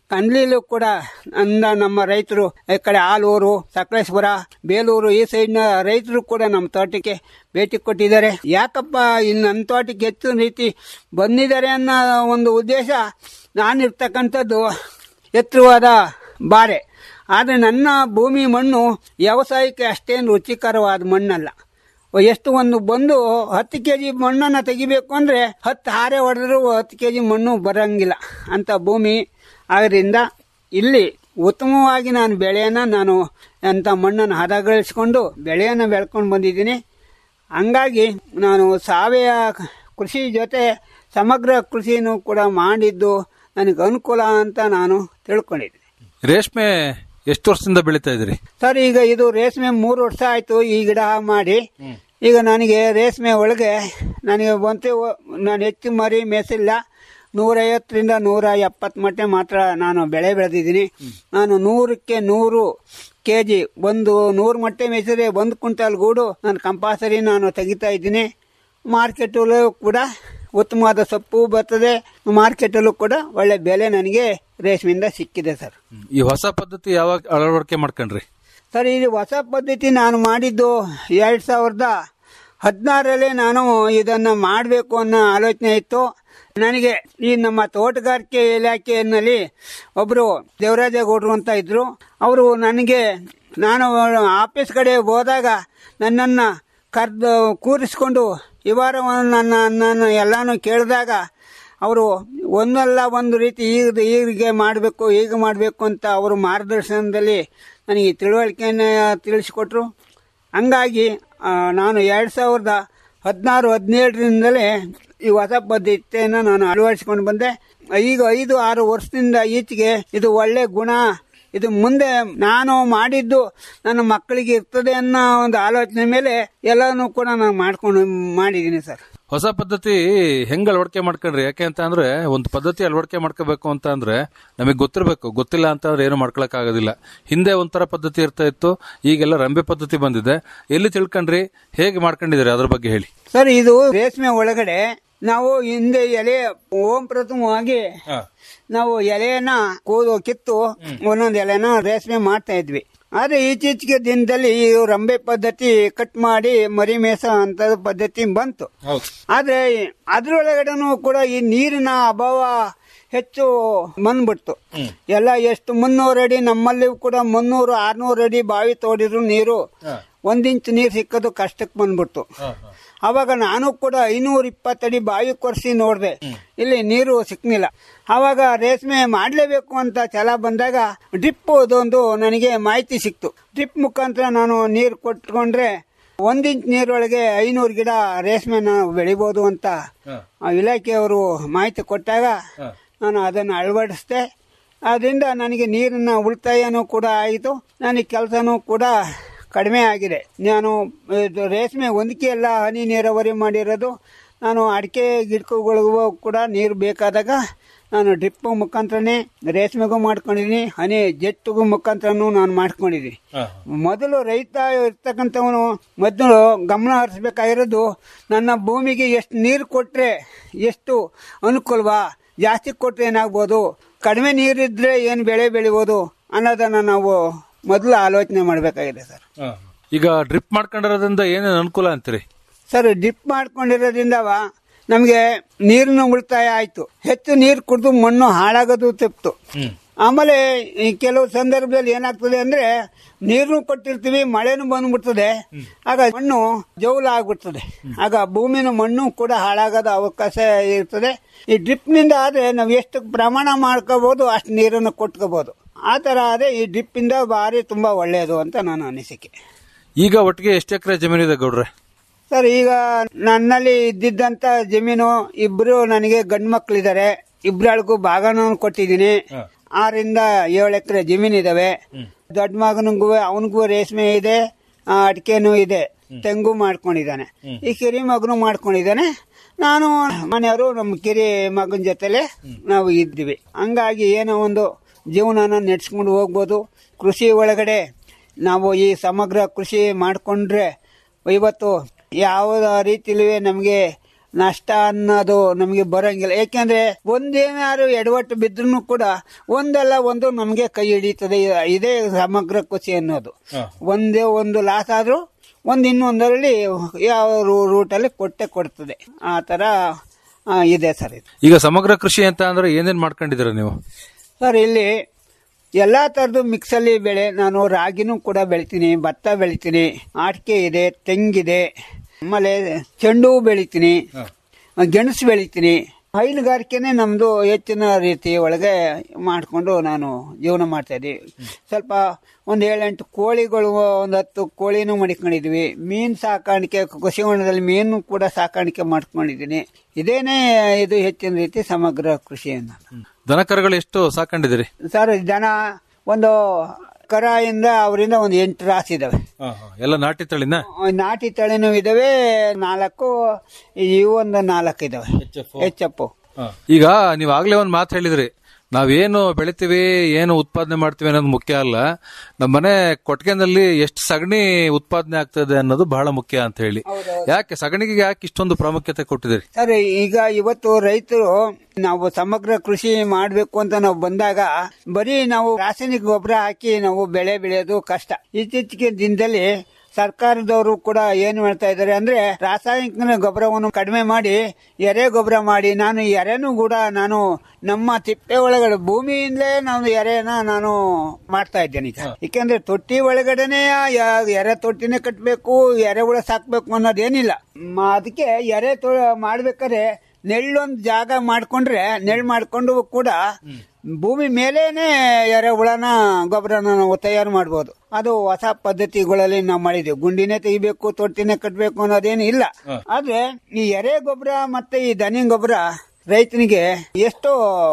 ಕಂಡ್ಲಿಲೂ ಕೂಡ ಅಂದ ನಮ್ಮ ರೈತರು ಈ ಕಡೆ ಆಲೂರು ಸಕಲೇಶ್ವರ ಬೇಲೂರು ಈ ಸೈಡ್ನ ರೈತರು ಕೂಡ ನಮ್ಮ ತೋಟಕ್ಕೆ ಭೇಟಿ ಕೊಟ್ಟಿದ್ದಾರೆ ಯಾಕಪ್ಪ ಇನ್ನು ನನ್ನ ತೋಟಕ್ಕೆ ಹೆಚ್ಚು ರೀತಿ ಬಂದಿದ್ದಾರೆ ಅನ್ನೋ ಒಂದು ಉದ್ದೇಶ ನಾನಿರ್ತಕ್ಕಂಥದ್ದು ಎತ್ತರವಾದ ಬಾರೆ ಆದರೆ ನನ್ನ ಭೂಮಿ ಮಣ್ಣು ವ್ಯವಸಾಯಕ್ಕೆ ಅಷ್ಟೇನು ರುಚಿಕರವಾದ ಮಣ್ಣಲ್ಲ ಎಷ್ಟು ಒಂದು ಬಂದು ಹತ್ತು ಕೆ ಜಿ ಮಣ್ಣನ್ನು ತೆಗಿಬೇಕು ಅಂದರೆ ಹತ್ತು ಹಾರೆ ಹೊಡೆದ್ರು ಹತ್ತು ಕೆ ಜಿ ಮಣ್ಣು ಬರಂಗಿಲ್ಲ ಅಂತ ಭೂಮಿ ಆದ್ದರಿಂದ ಇಲ್ಲಿ ಉತ್ತಮವಾಗಿ ನಾನು ಬೆಳೆಯನ್ನು ನಾನು ಅಂತ ಮಣ್ಣನ್ನು ಹದಗಳಿಸ್ಕೊಂಡು ಬೆಳೆಯನ್ನು ಬೆಳ್ಕೊಂಡು ಬಂದಿದ್ದೀನಿ ಹಂಗಾಗಿ ನಾನು ಸಾವಯವ ಕೃಷಿ ಜೊತೆ ಸಮಗ್ರ ಕೃಷಿನೂ ಕೂಡ ಮಾಡಿದ್ದು ನನಗೆ ಅನುಕೂಲ ಅಂತ ನಾನು ತಿಳ್ಕೊಂಡಿದ್ದೀನಿ ರೇಷ್ಮೆ ಎಷ್ಟು ವರ್ಷದಿಂದ ಬೆಳೀತಾ ಇದ್ರಿ ಸರ್ ಈಗ ಇದು ರೇಷ್ಮೆ ಮೂರು ವರ್ಷ ಆಯ್ತು ಈ ಗಿಡ ಮಾಡಿ ಈಗ ನನಗೆ ರೇಷ್ಮೆ ಒಳಗೆ ನನಗೆ ಬಂತು ನಾನು ಹೆಚ್ಚು ಮರಿ ಮೇಸಿಲ್ಲ ನೂರೈವತ್ತರಿಂದ ನೂರ ಎಪ್ಪತ್ತು ಮಟ್ಟೆ ಮಾತ್ರ ನಾನು ಬೆಳೆ ಬೆಳೆದಿದ್ದೀನಿ ನಾನು ನೂರಕ್ಕೆ ನೂರು ಕೆ ಜಿ ಒಂದು ನೂರು ಮಟ್ಟೆ ಮೇಸಿದ್ರೆ ಒಂದು ಕ್ವಿಂಟಲ್ ಗೂಡು ನಾನು ಕಂಪಲ್ಸರಿ ನಾನು ತೆಗಿತಾ ಇದ್ದೀನಿ ಮಾರ್ಕೆಟಲ್ಲೂ ಕೂಡ ಉತ್ತಮವಾದ ಸೊಪ್ಪು ಬರ್ತದೆ ಮಾರ್ಕೆಟಲ್ಲೂ ಕೂಡ ಒಳ್ಳೆ ಬೆಲೆ ನನಗೆ ರೇಷ್ಮೆಯಿಂದ ಸಿಕ್ಕಿದೆ ಸರ್ ಈ ಹೊಸ ಪದ್ಧತಿ ಯಾವಾಗ ಅಳವಡಿಕೆ ಮಾಡ್ಕೊಂಡ್ರಿ ಸರ್ ಇದು ಹೊಸ ಪದ್ಧತಿ ನಾನು ಮಾಡಿದ್ದು ಎರಡ್ ಸಾವಿರದ ಹದಿನಾರರಲ್ಲಿ ನಾನು ಇದನ್ನ ಮಾಡಬೇಕು ಅನ್ನೋ ಆಲೋಚನೆ ಇತ್ತು ನನಗೆ ಈ ನಮ್ಮ ತೋಟಗಾರಿಕೆ ಇಲಾಖೆಯಲ್ಲಿ ಒಬ್ರು ದೇವರಾಜೇಗೌಡರು ಅಂತ ಇದ್ರು ಅವರು ನನಗೆ ನಾನು ಆಫೀಸ್ ಕಡೆ ಹೋದಾಗ ನನ್ನನ್ನ ಕರೆದು ಕೂರಿಸ್ಕೊಂಡು ಇವರ ನನ್ನ ನನ್ನ ಎಲ್ಲಾನು ಕೇಳಿದಾಗ ಅವರು ಒಂದಲ್ಲ ಒಂದು ರೀತಿ ಈಗ ಹೀಗೆ ಮಾಡಬೇಕು ಹೀಗೆ ಮಾಡಬೇಕು ಅಂತ ಅವರು ಮಾರ್ಗದರ್ಶನದಲ್ಲಿ ನನಗೆ ತಿಳುವಳಿಕೆಯನ್ನು ತಿಳಿಸಿಕೊಟ್ರು ಹಂಗಾಗಿ ಆ, ನಾನು ಎರಡು ಸಾವಿರದ ಹದಿನಾರು ಹದಿನೇಳರಿಂದಲೇ ಈ ಹೊಸ ಪದ್ಧತಿಯನ್ನು ನಾನು ಅಳವಡಿಸಿಕೊಂಡು ಬಂದೆ ಈಗ ಐದು ಆರು ವರ್ಷದಿಂದ ಈಚೆಗೆ ಇದು ಒಳ್ಳೆ ಗುಣ ಇದು ಮುಂದೆ ನಾನು ಮಾಡಿದ್ದು ನನ್ನ ಮಕ್ಕಳಿಗೆ ಇರ್ತದೆ ಅನ್ನೋ ಒಂದು ಆಲೋಚನೆ ಮೇಲೆ ಎಲ್ಲನೂ ಕೂಡ ನಾನು ಮಾಡ್ಕೊಂಡು ಮಾಡಿದ್ದೀನಿ ಸರ್ ಹೊಸ ಪದ್ಧತಿ ಹೆಂಗ್ ಅಳವಡಿಕೆ ಮಾಡ್ಕೊಂಡ್ರಿ ಯಾಕೆ ಅಂತ ಅಂದ್ರೆ ಒಂದು ಪದ್ಧತಿ ಅಳವಡಿಕೆ ಮಾಡ್ಕೋಬೇಕು ಅಂತ ಅಂದ್ರೆ ನಮಗೆ ಗೊತ್ತಿರಬೇಕು ಗೊತ್ತಿಲ್ಲ ಅಂತ ಅಂದ್ರೆ ಏನು ಮಾಡ್ಕೊಳಕ್ ಆಗೋದಿಲ್ಲ ಹಿಂದೆ ಒಂಥರ ಪದ್ಧತಿ ಇರ್ತಾ ಇತ್ತು ಈಗೆಲ್ಲ ರಂಬೆ ಪದ್ಧತಿ ಬಂದಿದೆ ಎಲ್ಲಿ ತಿಳ್ಕೊಂಡ್ರಿ ಹೇಗೆ ಮಾಡ್ಕೊಂಡಿದ್ದೀರಿ ಅದ್ರ ಬಗ್ಗೆ ಹೇಳಿ ಸರ್ ಇದು ರೇಷ್ಮೆ ಒಳಗಡೆ ನಾವು ಹಿಂದೆ ಎಲೆ ಓಂ ಪ್ರಥಮವಾಗಿ ನಾವು ಎಲೆಯನ್ನ ಕೂದು ಕಿತ್ತು ಒಂದೊಂದು ಎಲೆನ ರೇಷ್ಮೆ ಮಾಡ್ತಾ ಇದ್ವಿ ಆದ್ರೆ ಈಚೀಚೆಗೆ ದಿನದಲ್ಲಿ ಈ ರಂಬೆ ಪದ್ಧತಿ ಕಟ್ ಮಾಡಿ ಮರಿ ಮೇಸ ಅಂತ ಪದ್ಧತಿ ಬಂತು ಆದ್ರೆ ಅದ್ರೊಳಗಡೆನೂ ಕೂಡ ಈ ನೀರಿನ ಅಭಾವ ಹೆಚ್ಚು ಬಂದ್ಬಿಡ್ತು ಎಲ್ಲ ಎಷ್ಟು ಮುನ್ನೂರು ಅಡಿ ನಮ್ಮಲ್ಲಿ ಕೂಡ ಮುನ್ನೂರು ಆರ್ನೂರು ಅಡಿ ಬಾವಿ ತೋಡಿದ್ರು ನೀರು ಒಂದ್ ಇಂಚ್ ನೀರು ಸಿಕ್ಕೋದು ಕಷ್ಟಕ್ಕೆ ಬಂದ್ಬಿಡ್ತು ಅವಾಗ ನಾನು ಕೂಡ ಐನೂರ ಇಪ್ಪತ್ತಡಿ ಬಾವಿ ಕೊರ್ಸಿ ನೋಡಿದೆ ಇಲ್ಲಿ ನೀರು ಸಿಕ್ನಿಲ್ಲ ಅವಾಗ ರೇಷ್ಮೆ ಮಾಡ್ಲೇಬೇಕು ಅಂತ ಛಲ ಬಂದಾಗ ಡ್ರಿಪ್ ಅದೊಂದು ನನಗೆ ಮಾಹಿತಿ ಸಿಕ್ತು ಡ್ರಿಪ್ ಮುಖಾಂತರ ನಾನು ನೀರು ಕೊಟ್ಕೊಂಡ್ರೆ ಒಂದ್ ಇಂಚ್ ನೀರೊಳಗೆ ಐನೂರು ಗಿಡ ರೇಷ್ಮೆನ ಬೆಳಿಬೋದು ಅಂತ ಆ ಇಲಾಖೆಯವರು ಮಾಹಿತಿ ಕೊಟ್ಟಾಗ ನಾನು ಅದನ್ನು ಅಳವಡಿಸಿದೆ ಅದರಿಂದ ನನಗೆ ನೀರಿನ ಉಳಿತಾಯನೂ ಕೂಡ ಆಯಿತು ನನಗೆ ಕೆಲಸನೂ ಕೂಡ ಕಡಿಮೆ ಆಗಿದೆ ನಾನು ಇದು ರೇಷ್ಮೆ ಒಂದಕ್ಕೆ ಎಲ್ಲ ಹನಿ ನೀರಾವರಿ ಮಾಡಿರೋದು ನಾನು ಅಡಿಕೆ ಗಿಡಗಳಿಗೂ ಕೂಡ ನೀರು ಬೇಕಾದಾಗ ನಾನು ಡ್ರಿಪ್ ಮುಖಾಂತರನೇ ರೇಷ್ಮೆಗೂ ಮಾಡ್ಕೊಂಡಿದ್ದೀನಿ ಹನಿ ಜೆಟ್ಟಿಗೂ ಮುಖಾಂತರನೂ ನಾನು ಮಾಡ್ಕೊಂಡಿದ್ದೀನಿ ಮೊದಲು ರೈತ ಇರ್ತಕ್ಕಂಥವನು ಮೊದಲು ಗಮನ ಹರಿಸ್ಬೇಕಾಗಿರೋದು ನನ್ನ ಭೂಮಿಗೆ ಎಷ್ಟು ನೀರು ಕೊಟ್ರೆ ಎಷ್ಟು ಅನುಕೂಲವಾ ಜಾಸ್ತಿ ಕೊಟ್ರೆ ಏನಾಗ್ಬೋದು ಕಡಿಮೆ ನೀರಿದ್ರೆ ಏನು ಬೆಳೆ ಬೆಳಿಬೋದು ಅನ್ನೋದನ್ನ ನಾವು ಮೊದಲು ಆಲೋಚನೆ ಮಾಡಬೇಕಾಗಿದೆ ಸರ್ ಈಗ ಡ್ರಿಪ್ ಮಾಡ್ಕೊಂಡಿರೋದ್ರಿಂದ ಏನೇನು ಅನುಕೂಲ ಅಂತೀರಿ ಸರ್ ಡಿಪ್ ಮಾಡ್ಕೊಂಡಿರೋದ್ರಿಂದ ನಮಗೆ ನೀರಿನ ಉಳಿತಾಯ ಆಯ್ತು ಹೆಚ್ಚು ನೀರು ಕುಡಿದು ಮಣ್ಣು ಹಾಳಾಗೋದು ತಪ್ಪಿತು ಆಮೇಲೆ ಈ ಕೆಲವು ಸಂದರ್ಭದಲ್ಲಿ ಏನಾಗ್ತದೆ ಅಂದ್ರೆ ನೀರು ಕೊಟ್ಟಿರ್ತೀವಿ ಮಳೆನೂ ಬಂದ್ಬಿಡ್ತದೆ ಆಗ ಮಣ್ಣು ಜೌಲ ಆಗ್ಬಿಡ್ತದೆ ಆಗ ಭೂಮಿನ ಮಣ್ಣು ಕೂಡ ಹಾಳಾಗೋದ ಅವಕಾಶ ಇರ್ತದೆ ಈ ಡ್ರಿಪ್ ನಿಂದ ಆದ್ರೆ ನಾವು ಎಷ್ಟು ಪ್ರಮಾಣ ಮಾಡ್ಕೋಬಹುದು ಅಷ್ಟು ನೀರನ್ನು ಕೊಟ್ಕೋಬಹುದು ಆ ತರ ಆದ್ರೆ ಈ ಡ್ರಿಪ್ ಇಂದ ಭಾರಿ ತುಂಬಾ ಒಳ್ಳೆಯದು ಅಂತ ನನ್ನ ಅನಿಸಿಕೆ ಈಗ ಒಟ್ಟಿಗೆ ಎಷ್ಟು ಎಕರೆ ಜಮೀನಿದೆ ಗೌಡ್ರೆ ಸರ್ ಈಗ ನನ್ನಲ್ಲಿ ಇದ್ದಿದ್ದಂತ ಜಮೀನು ಇಬ್ರು ನನಗೆ ಗಂಡು ಮಕ್ಕಳಿದ್ದಾರೆ ಇಬ್ರಾಳ್ಗೂ ಭಾಗನ ಕೊಟ್ಟಿದ್ದೀನಿ ಆರಿಂದ ಏಳು ಎಕರೆ ಜಮೀನ್ ಇದಾವೆ ದೊಡ್ಡ ಮಗನಿಗೂ ಅವನಿಗೂ ರೇಷ್ಮೆ ಇದೆ ಆ, ಅಡಿಕೆನೂ ಇದೆ ತೆಂಗು ಮಾಡ್ಕೊಂಡಿದ್ದಾನೆ ಈ ಕಿರಿ ಮಗನು ಮಾಡ್ಕೊಂಡಿದ್ದಾನೆ ನಾನು ಮನೆಯವರು ನಮ್ಮ ಕಿರಿ ಮಗನ ಜೊತೆಲೆ ನಾವು ಇದ್ದೀವಿ ಹಂಗಾಗಿ ಏನೋ ಒಂದು ಜೀವನನ ನಡೆಸ್ಕೊಂಡು ಹೋಗ್ಬೋದು ಕೃಷಿ ಒಳಗಡೆ ನಾವು ಈ ಸಮಗ್ರ ಕೃಷಿ ಮಾಡಿಕೊಂಡ್ರೆ ಇವತ್ತು ಯಾವ ರೀತಿಲೂ ನಮಗೆ ನಷ್ಟ ಅನ್ನೋದು ನಮಗೆ ಬರಂಗಿಲ್ಲ ಯಾಕೆಂದ್ರೆ ಒಂದೇನಾದ್ರು ಎಡವಟ್ಟು ಬಿದ್ರೂ ಕೂಡ ಒಂದಲ್ಲ ಒಂದು ನಮಗೆ ಕೈ ಹಿಡಿತದೆ ಇದೇ ಸಮಗ್ರ ಕೃಷಿ ಅನ್ನೋದು ಒಂದೇ ಒಂದು ಲಾಸ್ ಆದ್ರೂ ಒಂದ್ ಇನ್ನೊಂದರಲ್ಲಿ ಯಾವ ರೂಟಲ್ಲಿ ಕೊಟ್ಟೆ ಕೊಡ್ತದೆ ಆ ತರ ಆ, ಇದೆ ಸರ್ ಇದು ಈಗ ಸಮಗ್ರ ಕೃಷಿ ಅಂತ ಅಂದ್ರೆ ಏನೇನ್ ಮಾಡ್ಕೊಂಡಿದ್ದೀರಾ ನೀವು ಸರ್ ಇಲ್ಲಿ ಎಲ್ಲಾ ತರದ್ದು ಮಿಕ್ಸಲ್ಲಿ ಬೆಳೆ ನಾನು ರಾಗಿನೂ ಕೂಡ ಬೆಳಿತೀನಿ ಭತ್ತ ಬೆಳಿತೀನಿ ಆಟಿಕೆ ಇದೆ ತೆಂಗಿದೆ ಆಮೇಲೆ ಚೆಂಡು ಹೂ ಬೆಳಿತೀನಿ ಗೆಣಸು ಬೆಳಿತೀನಿ ಹೈನುಗಾರಿಕೆನೆ ನಮ್ದು ಹೆಚ್ಚಿನ ರೀತಿ ಒಳಗೆ ಮಾಡಿಕೊಂಡು ನಾನು ಜೀವನ ಮಾಡ್ತಾ ಇದ್ದೀವಿ ಸ್ವಲ್ಪ ಒಂದ್ ಏಳೆಂಟು ಕೋಳಿಗಳು ಒಂದ್ ಹತ್ತು ಕೋಳಿನೂ ಮಡಿಕೊಂಡಿದ್ವಿ ಮೀನ್ ಸಾಕಾಣಿಕೆ ಕೃಷಿ ಹೊಂಡದಲ್ಲಿ ಮೀನು ಕೂಡ ಸಾಕಾಣಿಕೆ ಮಾಡ್ಕೊಂಡಿದ್ದೀನಿ ಇದೇನೇ ಇದು ಹೆಚ್ಚಿನ ರೀತಿ ಸಮಗ್ರ ಕೃಷಿಯನ್ನು ದನ ಕರುಗಳು ಎಷ್ಟು ಸಾಕೊಂಡಿದ್ದೀರಿ ಸರ್ ಜನ ಒಂದು ಕರಾಯಿಂದ ಅವರಿಂದ ಒಂದು ಎಂಟು ರಾಸ್ ಇದಾವೆ ಎಲ್ಲ ನಾಟಿ ತಳಿನ ನಾಟಿ ತಳಿನೂ ಇದಾವೆ ನಾಲ್ಕು ಇವು ಒಂದು ನಾಲ್ಕು ಇದಾವೆ ಎಚ್ ಎಫ್ ಈಗ ನೀವ್ ಆಗ್ಲೇ ಒಂದ್ ಮಾತು ಹೇಳಿದ್ರಿ ನಾವೇನು ಬೆಳಿತೀವಿ ಏನು ಉತ್ಪಾದನೆ ಮಾಡ್ತೀವಿ ಅನ್ನೋದು ಮುಖ್ಯ ಅಲ್ಲ ನಮ್ಮ ಮನೆ ಕೊಟ್ಟಿಗೆನಲ್ಲಿ ಎಷ್ಟು ಸಗಣಿ ಉತ್ಪಾದನೆ ಆಗ್ತದೆ ಅನ್ನೋದು ಬಹಳ ಮುಖ್ಯ ಅಂತ ಹೇಳಿ ಯಾಕೆ ಸಗಣಿಗೆ ಯಾಕೆ ಇಷ್ಟೊಂದು ಪ್ರಾಮುಖ್ಯತೆ ಕೊಟ್ಟಿದ್ದೀರಿ ಸರ್ ಈಗ ಇವತ್ತು ರೈತರು ನಾವು ಸಮಗ್ರ ಕೃಷಿ ಮಾಡಬೇಕು ಅಂತ ನಾವು ಬಂದಾಗ ಬರೀ ನಾವು ರಾಸಾಯನಿಕ ಗೊಬ್ಬರ ಹಾಕಿ ನಾವು ಬೆಳೆ ಬೆಳೆಯೋದು ಕಷ್ಟ ಇತ್ತೀಚೆಗೆ ದಿನದಲ್ಲಿ ಸರ್ಕಾರದವರು ಕೂಡ ಏನ್ ಮಾಡ್ತಾ ಇದ್ದಾರೆ ಅಂದ್ರೆ ರಾಸಾಯನಿಕ ಗೊಬ್ಬರವನ್ನು ಕಡಿಮೆ ಮಾಡಿ ಎರೆ ಗೊಬ್ಬರ ಮಾಡಿ ನಾನು ಈ ಎರೆನೂ ಕೂಡ ನಾನು ನಮ್ಮ ತಿಪ್ಪೆ ಒಳಗಡೆ ಭೂಮಿಯಿಂದಲೇ ನಾನು ಎರೆನ ನಾನು ಮಾಡ್ತಾ ಇದ್ದೇನೆ ಈಗ ಯಾಕೆಂದ್ರೆ ತೊಟ್ಟಿ ಒಳಗಡೆನೆ ಯ- ಎರೆ ತೊಟ್ಟಿನೇ ಕಟ್ಟಬೇಕು ಎರೆಹುಳ ಸಾಕ್ಬೇಕು ಅನ್ನೋದೇನಿಲ್ಲ ಮ- ಅದಕ್ಕೆ ಎರೆ ತೊ- ಮಾಡ್ಬೇಕಾದ್ರೆ ನೆಳ್ಳೊಂದು ಜಾಗ ಮಾಡ್ಕೊಂಡ್ರೆ ನೆಳ್ ಮಾಡ್ಕೊಂಡು ಕೂಡ ಭೂಮಿ ಮೇಲೇನೆ ಎರೆಹುಳನ ಗೊಬ್ಬರನ ನಾವು ತಯಾರು ಮಾಡ್ಬೋದು ಅದು ಹೊಸ ಪದ್ಧತಿಗಳಲ್ಲಿ ನಾವು ಮಾಡಿದೀವಿ ಗುಂಡಿನೇ ತೆಗಿಬೇಕು ತೊಟ್ಟಿನೇ ಕಟ್ಟಬೇಕು ಅನ್ನೋದೇನು ಇಲ್ಲ ಆದ್ರೆ ಈ ಎರೆ ಗೊಬ್ಬರ ಮತ್ತೆ ಈ ದನಿ ಗೊಬ್ಬರ ರೈತನಿಗೆ ಎಷ್ಟೋ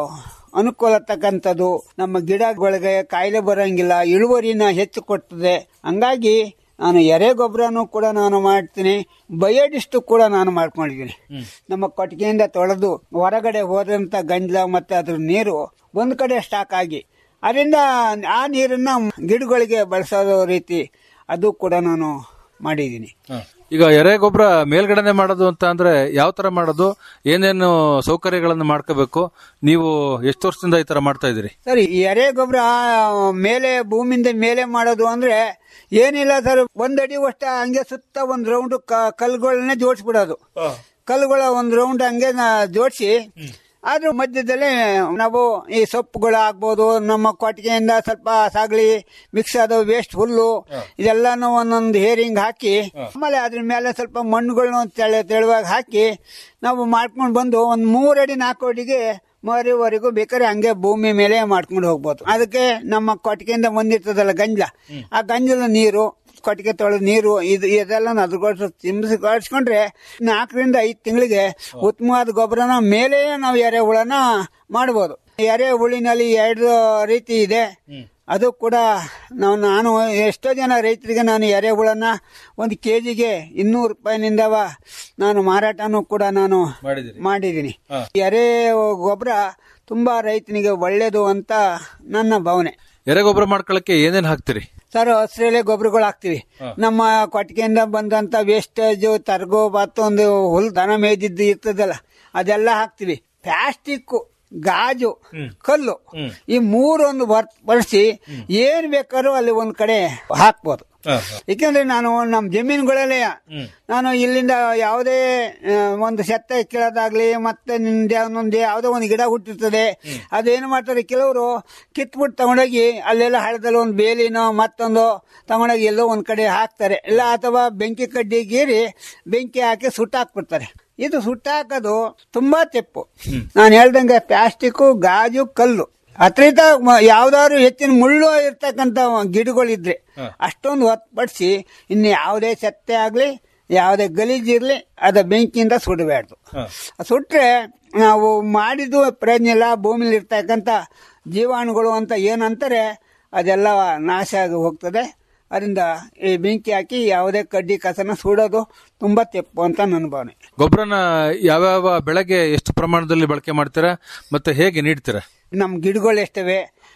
ಅನುಕೂಲ ತಕ್ಕಂಥದ್ದು ನಮ್ಮ ಗಿಡಗಳಿಗೆ ಕಾಯಿಲೆ ಬರಂಗಿಲ್ಲ ಇಳುವರಿನ ಹೆಚ್ಚು ಕೊಡ್ತದೆ ಹಂಗಾಗಿ ನಾನು ಎರೆ ಗೊಬ್ಬರನು ಕೂಡ ನಾನು ಮಾಡ್ತೀನಿ ಬಯೋಡಿಸ್ಟ್ ಕೂಡ ನಾನು ಮಾಡ್ಕೊಂಡಿದ್ದೀನಿ ನಮ್ಮ ಕೊಟ್ಟಿಗೆಯಿಂದ ತೊಳೆದು ಹೊರಗಡೆ ಹೋದಂತ ಗಂಜಲ ಮತ್ತೆ ಅದ್ರ ನೀರು ಒಂದ್ ಕಡೆ ಸ್ಟಾಕ್ ಆಗಿ ಅದರಿಂದ ಆ ನೀರನ್ನ ಗಿಡಗಳಿಗೆ ಬಳಸೋ ರೀತಿ ಅದು ಕೂಡ ನಾನು ಮಾಡಿದ್ದೀನಿ ಈಗ ಎರೆ ಗೊಬ್ಬರ ಮೇಲ್ಗಡೆನೆ ಮಾಡೋದು ಅಂತ ಅಂದ್ರೆ ಯಾವ ತರ ಮಾಡೋದು ಏನೇನು ಸೌಕರ್ಯಗಳನ್ನು ಮಾಡ್ಕೋಬೇಕು ನೀವು ಎಷ್ಟು ವರ್ಷದಿಂದ ಈ ತರ ಮಾಡ್ತಾ ಇದ್ದೀರಿ ಸರಿ ಈ ಎರೆ ಗೊಬ್ಬರ ಮೇಲೆ ಭೂಮಿಯಿಂದ ಮೇಲೆ ಮಾಡೋದು ಅಂದ್ರೆ ಏನಿಲ್ಲ ಸರ್ ಒಂದಡಿ ಅಷ್ಟ ಹಂಗೆ ಸುತ್ತ ಒಂದ್ ರೌಂಡ್ ಕಲ್ಗಳನ್ನೇ ಜೋಡಿಸ್ಬಿಡೋದು ಕಲ್ಲುಗಳ ಒಂದ್ ರೌಂಡ್ ಹಂಗೆ ಜೋಡಿಸಿ ಅದ್ರ ಮಧ್ಯದಲ್ಲಿ ನಾವು ಈ ಸೊಪ್ಪುಗಳು ಆಗ್ಬೋದು ನಮ್ಮ ಕೊಟ್ಟಿಗೆಯಿಂದ ಸ್ವಲ್ಪ ಸಾಗಲಿ ಮಿಕ್ಸ್ ಆದ ವೇಸ್ಟ್ ಹುಲ್ಲು ಇದೆಲ್ಲಾನು ಒಂದೊಂದು ಹೇರಿಂಗ್ ಹಾಕಿ ಆಮೇಲೆ ಅದ್ರ ಮೇಲೆ ಸ್ವಲ್ಪ ಮಣ್ಣುಗಳನ್ನ ತೆಳ ತೆಳುವಾಗಿ ಹಾಕಿ ನಾವು ಮಾಡ್ಕೊಂಡು ಬಂದು ಒಂದ್ ಮೂರಡಿ ನಾಲ್ಕು ಅಡಿಗೆ ಮರಿವರೆಗೂ ಬೇಕಾದ್ರೆ ಹಂಗೆ ಭೂಮಿ ಮೇಲೆ ಮಾಡ್ಕೊಂಡು ಹೋಗ್ಬೋದು ಅದಕ್ಕೆ ನಮ್ಮ ಕೊಟ್ಟಿಗೆಯಿಂದ ಬಂದಿರ್ತದಲ್ಲ ಗಂಜಲ ಆ ಗಂಜಲ ನೀರು ಕೊಟ್ಟಿಗೆ ತೊಳೆದ ನೀರು ಇದು ಇದೆಲ್ಲ ಅದ್ರಗೊಟ್ಟು ತಿಂಬಿಸಿ ಕಳಿಸ್ಕೊಂಡ್ರೆ ನಾಲ್ಕರಿಂದ ಐದು ತಿಂಗಳಿಗೆ ಉತ್ತಮವಾದ ಗೊಬ್ಬರನ ಮೇಲೆ ನಾವು ಎರೆಹುಳನ ಮಾಡ್ಬೋದು ಎರೆಹುಳಿನಲ್ಲಿ ಎರಡು ರೀತಿ ಇದೆ ಅದು ಕೂಡ ನಾವು ನಾನು ಎಷ್ಟೋ ಜನ ರೈತರಿಗೆ ನಾನು ಎರೆಹುಳನ ಒಂದು ಕೆಜಿಗೆ ಇನ್ನೂರು ರೂಪಾಯಿನಿಂದವ ನಾನು ಮಾರಾಟನೂ ಕೂಡ ನಾನು ಮಾಡಿದ್ದೀನಿ ಎರೆ ಗೊಬ್ಬರ ತುಂಬಾ ರೈತನಿಗೆ ಒಳ್ಳೇದು ಅಂತ ನನ್ನ ಭಾವನೆ ಎರೆ ಗೊಬ್ಬರ ಮಾಡ್ಕೊಳಕ್ಕೆ ಏನೇನ್ ಹಾಕ್ತಿರಿ ಸರ್ ಹಸಿರೆಲೆ ಗೊಬ್ಬರಗಳು ಹಾಕ್ತಿವಿ ನಮ್ಮ ಕೊಟ್ಟಿಗೆಯಿಂದ ಬಂದಂತ ವೇಸ್ಟೇಜ್ ತರ್ಗೋ ಮತ್ತೊಂದು ಹುಲ್ ದನ ಮೇಯ್ದಿದ್ದು ಇರ್ತದಲ್ಲ ಅದೆಲ್ಲ ಹಾಕ್ತಿವಿ ಪ್ಲಾಸ್ಟಿಕ್ ಗಾಜು ಕಲ್ಲು ಈ ಮೂರೊಂದು ಬಳಸಿ ಏನ್ ಬೇಕಾದ್ರೂ ಅಲ್ಲಿ ಒಂದ್ ಕಡೆ ಹಾಕ್ಬೋದು ಏಕೆಂದ್ರೆ ನಾನು ನಮ್ಮ ಜಮೀನುಗಳಲ್ಲೇ ನಾನು ಇಲ್ಲಿಂದ ಯಾವುದೇ ಆ, ಒಂದು ಸೆತ್ತ ಕೀಳೋದಾಗ್ಲಿ ಮತ್ತೆ ನಿಂದೆ ಒಂದೊಂದು ಯಾವುದೋ ಒಂದು ಗಿಡ ಹುಟ್ಟಿರ್ತದೆ ಅದೇನು ಮಾಡ್ತಾರೆ ಕೆಲವರು ಕಿತ್ಬಿಟ್ಟು ತಗೊಂಡೋಗಿ ಅಲ್ಲೆಲ್ಲ ಹಳದಲ್ಲಿ ಒಂದು ಬೇಲಿನೋ ಮತ್ತೊಂದು ತಗೊಂಡೋಗಿ ಎಲ್ಲೋ ಒಂದ್ ಕಡೆ ಹಾಕ್ತಾರೆ ಇಲ್ಲ ಅಥವಾ ಬೆಂಕಿ ಕಡ್ಡಿ ಗೀರಿ ಬೆಂಕಿ ಹಾಕಿ ಸುಟ್ಟಾಕ್ಬಿಡ್ತಾರೆ ಇದು ಸುಟ್ಟಾಕೋದು ತುಂಬಾ ತೆಪ್ಪು ನಾನು ಹೇಳ್ದಂಗೆ ಪ್ಲಾಸ್ಟಿಕ್ ಗಾಜು ಕಲ್ಲು ಅತ್ರಿತ ಯಾವ್ದಾದ್ರು ಹೆಚ್ಚಿನ ಮುಳ್ಳು ಇರ್ತಕ್ಕಂತ ಗಿಡಗಳಿದ್ರೆ ಅಷ್ಟೊಂದು ಹೊತ್ಪಡಿಸಿ ಇನ್ನು ಯಾವುದೇ ಸತ್ತೆ ಆಗ್ಲಿ ಯಾವುದೇ ಗಲೀಜಿರ್ಲಿ ಅದ ಬೆಂಕಿಯಿಂದ ಸುಡಬಾರ್ದು ಸುಟ್ರೆ ನಾವು ಮಾಡಿದ್ದು ಪ್ರಯೋಜನ ಇಲ್ಲ ಭೂಮಿಲಿ ಇರ್ತಕ್ಕಂಥ ಜೀವಾಣುಗಳು ಅಂತ ಏನಂತಾರೆ ಅದೆಲ್ಲ ನಾಶ ಆಗಿ ಹೋಗ್ತದೆ ಅದರಿಂದ ಈ ಬೆಂಕಿ ಹಾಕಿ ಯಾವುದೇ ಕಡ್ಡಿ ಕಸನ ಸುಡೋದು ತುಂಬಾ ತೆಪ್ಪು ಅಂತ ನನ್ನ ಭಾವನೆ ಗೊಬ್ಬರನ ಯಾವ್ಯಾವ ಬೆಳೆಗೆ ಎಷ್ಟು ಪ್ರಮಾಣದಲ್ಲಿ ಬಳಕೆ ಮಾಡ್ತೀರಾ ಮತ್ತೆ ಹೇಗೆ ನೀಡ್ತೀರಾ ನಮ್ಮ ಗಿಡಗಳು ಎಷ್ಟವೆ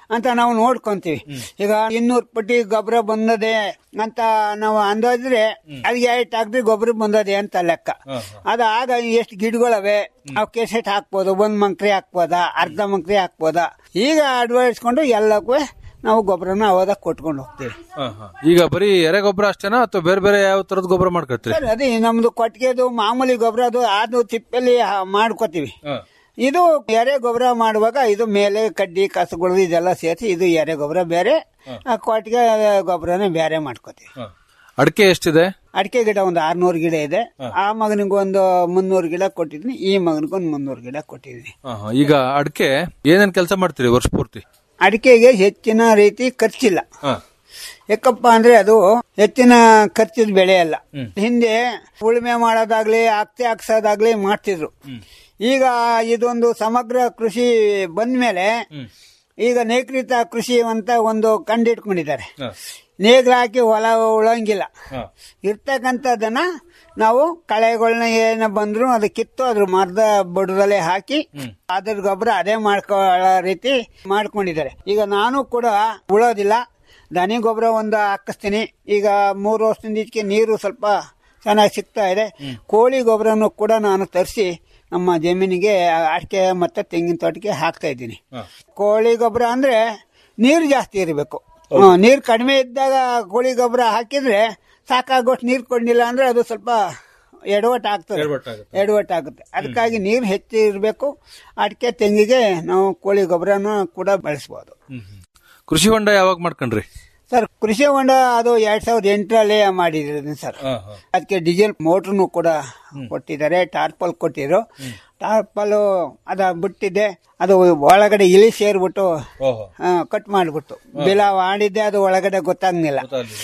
ಅಂತ ನಾವು ನೋಡ್ಕೊಂತೀವಿ ಈಗ ಇನ್ನೂರು ಪಟ್ಟಿ ಗೊಬ್ಬರ ಬಂದದೆ ಅಂತ ನಾವು ಅಂದಾಜಿದ್ರೆ ಅದಕ್ಕೆ ಎಷ್ಟು ಹಾಕ್ರಿ ಗೊಬ್ಬರ ಬಂದದೆ ಅಂತ ಲೆಕ್ಕ ಅದ ಆಗ ಎಷ್ಟು ಗಿಡಗಳವೆ ಅವಕ್ಕೆ ಎಷ್ಟು ಹಾಕ್ಬೋದು ಒಂದ್ ಮಂಕ್ರಿ ಹಾಕ್ಬೋದಾ ಅರ್ಧ ಮಂಕ್ರಿ ಹಾಕ್ಬೋದಾ ಈಗ ಅಡ್ವೈಸ್ಕೊಂಡು ಎಲ್ಲಕ್ಕೂ ನಾವು ಗೊಬ್ಬರನ ಅವಾಗ ಕೊಟ್ಕೊಂಡು ಹೋಗ್ತೀವಿ ಈಗ ಬರೀ ಎರೆ ಗೊಬ್ಬರ ಅಷ್ಟೇನಾ ಅಥವಾ ಬೇರೆ ಬೇರೆ ಯಾವ ತರದ ಗೊಬ್ಬರ ಮಾಡ್ಕೊಳ್ತೀರಿ ಸರ್, ಅದೇ ನಮ್ದು ಕೊಟ್ಟಿಗೆದು ಮಾಮೂಲಿ ಗೊಬ್ಬರ ಅದು ಅದು ತಿಪ್ಪಲ್ಲಿ ಹಾ- ಮಾಡ್ಕೋತೀವಿ ಇದು ಎರೆ ಗೊಬ್ಬರ ಮಾಡುವಾಗ ಇದು ಮೇಲೆ ಕಡ್ಡಿ ಕಸಗಳು ಇದೆಲ್ಲ ಸೇರಿಸಿ ಇದು ಎರೆ ಗೊಬ್ಬರ ಬೇರೆ ಆ ಕೊಟ್ಟಿಗೆ ಗೊಬ್ಬರನೇ ಬೇರೆ ಮಾಡ್ಕೋತೀವಿ ಅಡಿಕೆ ಎಷ್ಟಿದೆ ಅಡಿಕೆ ಗಿಡ ಒಂದು ಆರ್ನೂರು ಗಿಡ ಇದೆ ಆ ಮಗನಿಗೆ ಒಂದು ಮುನ್ನೂರು ಗಿಡ ಕೊಟ್ಟಿದ್ದೀನಿ ಈ ಮಗನಿಗೆ ಒಂದು ಮುನ್ನೂರು ಗಿಡ ಕೊಟ್ಟಿದ್ದೀನಿ ಹಾ, ಹಾ. ಈಗ ಅಡಿಕೆ ಏನೇನ್ ಕೆಲಸ ಮಾಡ್ತೀರಿ ವರ್ಷ ಪೂರ್ತಿ ಅಡಿಕೆಗೆ ಹೆಚ್ಚಿನ ರೀತಿ ಖರ್ಚಿಲ್ಲ ಯಾಕಪ್ಪ ಅಂದ್ರೆ ಅದು ಹೆಚ್ಚಿನ ಖರ್ಚಿದ ಬೆಳೆ ಅಲ್ಲ ಹಿಂದೆ ಉಳುಮೆ ಮಾಡೋದಾಗ್ಲಿ ಅಕ್ತೆ ಹಾಕ್ಸೋದಾಗ್ಲಿ ಮಾಡ್ತಿದ್ರು ಈಗ ಇದೊಂದು ಸಮಗ್ರ ಕೃಷಿ ಬಂದ್ಮೇಲೆ ಈಗ ನೇಕೃತ ಕೃಷಿ ಅಂತ ಒಂದು ಕಂಡಿಟ್ಕೊಂಡಿದ್ದಾರೆ ನೇಗ್ಲು ಹಾಕಿ ಹೊಲ ಉಳಂಗಿಲ್ಲ ಇರ್ತಕ್ಕಂಥದ್ದನ್ನ ನಾವು ಕಳೆಗಳನ್ನ ಏನ ಬಂದ್ರು ಅದು ಕಿತ್ತು ಅದ್ರ ಮರದ ಬುಡದಲ್ಲೇ ಹಾಕಿ ಅದ್ರ ಗೊಬ್ಬರ ಅದೇ ಮಾಡ್ಕೊಳ್ಳೋ ರೀತಿ ಮಾಡ್ಕೊಂಡಿದ್ದಾರೆ ಈಗ ನಾನು ಕೂಡ ಉಳೋದಿಲ್ಲ ದನಿ ಗೊಬ್ಬರ ಒಂದು ಹಾಕಿಸ್ತೀನಿ ಈಗ ಮೂರು ವರ್ಷದಿಂದ ಈಚೆಗೆ ನೀರು ಸ್ವಲ್ಪ ಚೆನ್ನಾಗಿ ಸಿಗ್ತಾ ಇದೆ ಕೋಳಿ ಗೊಬ್ಬರನು ಕೂಡ ನಾನು ತರಿಸಿ ನಮ್ಮ ಜಮೀನಿಗೆ ಅಡಿಕೆ ಮತ್ತೆ ತೆಂಗಿನ ತೋಟಕ್ಕೆ ಹಾಕ್ತಾ ಇದ್ದೀನಿ ಕೋಳಿ ಗೊಬ್ಬರ ಅಂದ್ರೆ ನೀರು ಜಾಸ್ತಿ ಇರಬೇಕು ನೀರು ಕಡಿಮೆ ಇದ್ದಾಗ ಕೋಳಿ ಗೊಬ್ಬರ ಹಾಕಿದ್ರೆ ಸಾಕಾಗೋಷ್ಟು ನೀರು ಕೊಡ್ಲಿಲ್ಲ ಅಂದ್ರೆ ಅದು ಸ್ವಲ್ಪ ಎಡವಟ್ಟು ಆಗ್ತದೆ ಎಡವಟ್ಟು ಆಗುತ್ತೆ ಅದಕ್ಕಾಗಿ ನೀರು ಹೆಚ್ಚು ಇರಬೇಕು ಅಡಿಕೆ ತೆಂಗಿಗೆ ನಾವು ಕೋಳಿ ಗೊಬ್ಬರನ ಕೂಡ ಬಳಸ್ಬೋದು ಕೃಷಿ ಹೊಂಡ ಯಾವಾಗ ಮಾಡ್ಕೊಂಡ್ರಿ ಸರ್ ಕೃಷಿ ಹೊಂಡ ಅದು ಎರಡ್ ಸಾವಿರದ ಎಂಟರಲ್ಲೇ ಮಾಡಿದ್ದೀನಿ ಸರ್ ಅದಕ್ಕೆ ಡೀಸೆಲ್ ಮೋಟ್ರನು ಕೂಡ ಕೊಟ್ಟಿದ್ದಾರೆ ಟಾರ್ಪಲ್ ಕೊಟ್ಟಿದ್ರು ಟಾರ್ಪಲ್ ಅದ ಬಿಟ್ಟಿದ್ದೆ ಅದು ಒಳಗಡೆ ಇಲಿ ಸೇರ್ಬಿಟ್ಟು ಕಟ್ ಮಾಡ್ಬಿಟ್ಟು ಬಿಲ ಮಾಡಿದ್ದೆ ಅದು ಒಳಗಡೆ ಗೊತ್ತಾಗ್ಲಿಲ್ಲ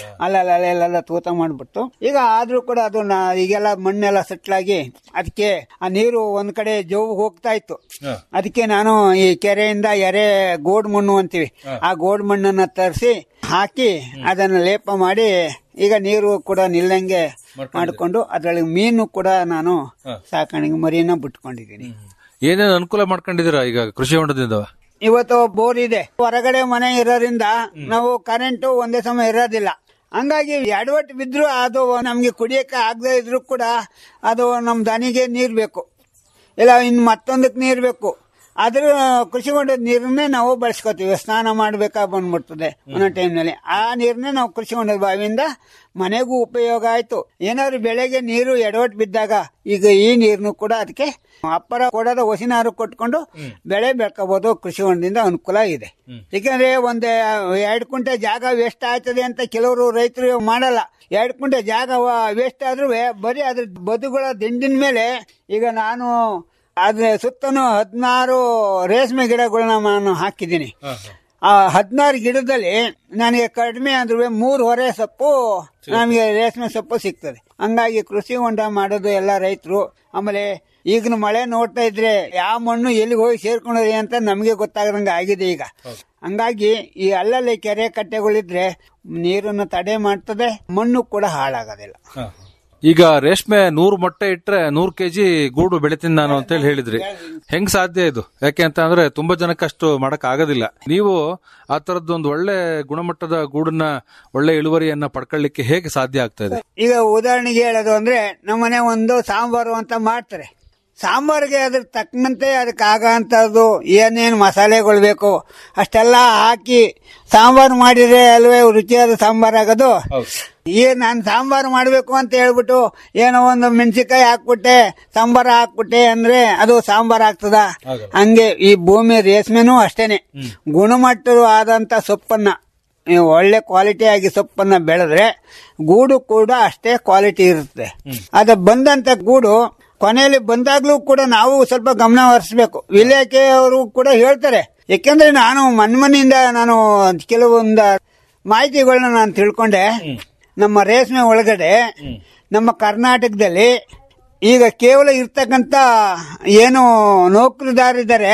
ಅಲ್ಲಲ್ಲ ತೂತ ಮಾಡ್ಬಿಟ್ಟು ಈಗ ಆದ್ರೂ ಕೂಡ ಅದು ನಾ- ಈಗೆಲ್ಲ ಮಣ್ಣೆಲ್ಲ ಸೆಟ್ಲಾಗಿ ಅದಕ್ಕೆ ಆ ನೀರು ಒಂದ್ ಕಡೆ ಜೋವು ಹೋಗ್ತಾ ಇತ್ತು ಅದಕ್ಕೆ ನಾನು ಈ ಕೆರೆಯಿಂದ ಎರೆ ಗೋಡ್ ಮಣ್ಣು ಅಂತೀವಿ ಆ ಗೋಡ್ ಮಣ್ಣನ್ನ ತರಿಸಿ ಹಾಕಿ ಅದನ್ನ ಲೇಪ ಮಾಡಿ ಈಗ ನೀರು ಕೂಡ ನಿಲ್ಲಂಗೆ ಮಾಡಿಕೊಂಡು ಅದರಲ್ಲಿ ಮೀನು ಕೂಡ ನಾನು ಸಾಕಾಣಿಕೆ ಮರಿನ ಬಿಟ್ಕೊಂಡಿದ್ದೀನಿ ಏನೇನು ಅನುಕೂಲ ಮಾಡ್ಕೊಂಡಿದ್ದೀರಾ ಈಗ ಕೃಷಿ ಹೊಂಡದಿಂದ ಇವತ್ತು ಬೋರ್ ಇದೆ ಹೊರಗಡೆ ಮನೆ ಇರೋದ್ರಿಂದ ನಾವು ಕರೆಂಟ್ ಒಂದೇ ಸಮಯ ಇರೋದಿಲ್ಲ ಹಂಗಾಗಿ ಎಡವಟ್ಟು ಬಿದ್ರು ಅದು ನಮ್ಗೆ ಕುಡಿಯಕ್ಕೆ ಆಗದೆ ಇದ್ರು ಕೂಡ ಅದು ನಮ್ ದನಿಗೆ ನೀರ್ ಬೇಕು ಇಲ್ಲ ಇನ್ ಮತ್ತೊಂದಕ್ಕೆ ನೀರ್ ಬೇಕು ಅದ್ರ ಕೃಷಿ ಹೊಂಡದ ನೀರನ್ನೇ ನಾವು ಬಳಸ್ಕೋತೀವಿ ಸ್ನಾನ ಮಾಡ್ಬೇಕಾ ಬಂದ್ಬಿಡ್ತದೆ ಒಂದೊಂದು ಟೈಮ್ನಲ್ಲಿ ಆ ನೀರನ್ನೇ ನಾವು ಕೃಷಿ ಹೊಂಡದ ಬಾವಿಯಿಂದ ಮನೆಗೂ ಉಪಯೋಗ ಆಯ್ತು ಏನಾದ್ರು ಬೆಳೆಗೆ ನೀರು ಎಡವಟ್ಟು ಬಿದ್ದಾಗ ಈಗ ಈ ನೀರನ್ನು ಕೂಡ ಅದಕ್ಕೆ ಅಪ್ಪರ ಕೊಡದ ಹೊಸಿನಾರು ಕೊಟ್ಕೊಂಡು ಬೆಳೆ ಬೆಳ್ಕೋಬಹುದು ಕೃಷಿ ಹೊಂಡದಿಂದ ಅನುಕೂಲ ಇದೆ ಯಾಕಂದ್ರೆ ಒಂದ್ ಎರಡು ಕುಂಟೆ ಜಾಗ ವೇಸ್ಟ್ ಆಯ್ತದೆ ಅಂತ ಕೆಲವರು ರೈತರು ಮಾಡಲ್ಲ ಎರಡು ಕುಂಟೆ ಜಾಗ ವೇಸ್ಟ್ ಆದ್ರೂ ಬರೀ ಅದ್ರ ಬದುಗಳ ದಿಂಡಿನ ಮೇಲೆ ಈಗ ನಾನು ಅದ್ರ ಸುತ್ತನೂ ಹದಿನಾರು ರೇಷ್ಮೆ ಗಿಡಗಳನ್ನ ನಾನು ಹಾಕಿದ್ದೀನಿ ಆ ಹದಿನಾರು ಗಿಡದಲ್ಲಿ ನನಗೆ ಕಡಿಮೆ ಅಂದ್ರೆ ಮೂರು ಹೊರೆ ಸೊಪ್ಪು ನಮಗೆ ರೇಷ್ಮೆ ಸೊಪ್ಪು ಸಿಗ್ತದೆ ಹಂಗಾಗಿ ಕೃಷಿ ಹೊಂಡ ಮಾಡೋದು ಎಲ್ಲ ರೈತರು ಆಮೇಲೆ ಈಗಿನ ಮಳೆ ನೋಡ್ತಾ ಇದ್ರೆ ಯಾವ ಮಣ್ಣು ಎಲ್ಲಿಗೆ ಹೋಗಿ ಸೇರ್ಕೊಂಡ್ರಿ ಅಂತ ನಮಗೆ ಗೊತ್ತಾಗದಂಗೆ ಆಗಿದೆ ಈಗ ಹಂಗಾಗಿ ಈ ಅಲ್ಲಲ್ಲಿ ಕೆರೆ ಕಟ್ಟೆಗಳಿದ್ರೆ ನೀರನ್ನು ತಡೆ ಮಾಡ್ತದೆ ಮಣ್ಣು ಕೂಡ ಹಾಳಾಗೋದಿಲ್ಲ ಈಗ ರೇಷ್ಮೆ ನೂರು ಮೊಟ್ಟೆ ಇಟ್ರೆ ನೂರು ಕೆಜಿ ಗೂಡು ಬೆಳಿತೀನಿ ನಾನು ಅಂತ ಹೇಳಿ ಹೇಳಿದ್ರಿ ಹೆಂಗ್ ಸಾಧ್ಯ ಇದು ಯಾಕೆ ಅಂತ ಅಂದ್ರೆ ತುಂಬಾ ಜನಕ್ಕೆ ಅಷ್ಟು ಮಾಡಕ್ ಆಗೋದಿಲ್ಲ ನೀವು ಆ ತರದ್ದು ಒಂದು ಒಳ್ಳೆ ಗುಣಮಟ್ಟದ ಗೂಡನ್ನ ಒಳ್ಳೆ ಇಳುವರಿಯನ್ನ ಪಡ್ಕೊಳ್ಳಿಕ್ಕೆ ಹೇಗೆ ಸಾಧ್ಯ ಆಗ್ತಾ ಇದೆ ಈಗ ಉದಾಹರಣೆಗೆ ಹೇಳೋದು ಅಂದ್ರೆ ನಮ್ಮನೆ ಒಂದು ಸಾಂಬಾರು ಅಂತ ಮಾಡ್ತಾರೆ ಸಾಂಬಾರಿಗೆ ಅದ್ರ ತಕ್ಕಂತೆ ಅದಕ್ಕೆ ಆಗಂತದ್ದು ಏನೇನು ಮಸಾಲೆಗಳು ಬೇಕು ಅಷ್ಟೆಲ್ಲ ಹಾಕಿ ಸಾಂಬಾರು ಮಾಡಿದ್ರೆ ಅಲ್ವೇ ರುಚಿಯಾದ ಸಾಂಬಾರ್ ಆಗೋದು ಈ ನಾನು ಸಾಂಬಾರು ಮಾಡಬೇಕು ಅಂತ ಹೇಳ್ಬಿಟ್ಟು ಏನೋ ಒಂದು ಮೆಣಸಿನ್ಕಾಯಿ ಹಾಕ್ಬಿಟ್ಟೆ ಸಾಂಬಾರ್ ಹಾಕ್ಬಿಟ್ಟೆ ಅಂದ್ರೆ ಅದು ಸಾಂಬಾರ್ ಆಗ್ತದ ಹಂಗೆ ಈ ಭೂಮಿ ರೇಷ್ಮೆನೂ ಅಷ್ಟೇನೆ ಗುಣಮಟ್ಟವಾದಂತ ಸೊಪ್ಪನ್ನ ನೀವು ಒಳ್ಳೆ ಕ್ವಾಲಿಟಿ ಆಗಿ ಸೊಪ್ಪನ್ನ ಬೆಳೆದ್ರೆ ಗೂಡು ಕೂಡ ಅಷ್ಟೇ ಕ್ವಾಲಿಟಿ ಇರುತ್ತೆ ಅದ ಬಂದಂತ ಗೂಡು ಕೊನೆಯಲ್ಲಿ ಬಂದಾಗ್ಲೂ ಕೂಡ ನಾವು ಸ್ವಲ್ಪ ಗಮನ ಹರಿಸ್ಬೇಕು ಇಲಾಖೆಯವರು ಕೂಡ ಹೇಳ್ತಾರೆ ಯಾಕೆಂದ್ರೆ ನಾನು ಮನ್ಮನಿಂದ ನಾನು ಕೆಲವೊಂದು ಮಾಹಿತಿಗಳನ್ನ ನಾನು ತಿಳ್ಕೊಂಡೆ ನಮ್ಮ ರೇಷ್ಮೆ ಒಳಗಡೆ ನಮ್ಮ ಕರ್ನಾಟಕದಲ್ಲಿ ಈಗ ಕೇವಲ ಇರ್ತಕ್ಕಂತ ಏನು ನೌಕರಿದಾರಿದ್ದಾರೆ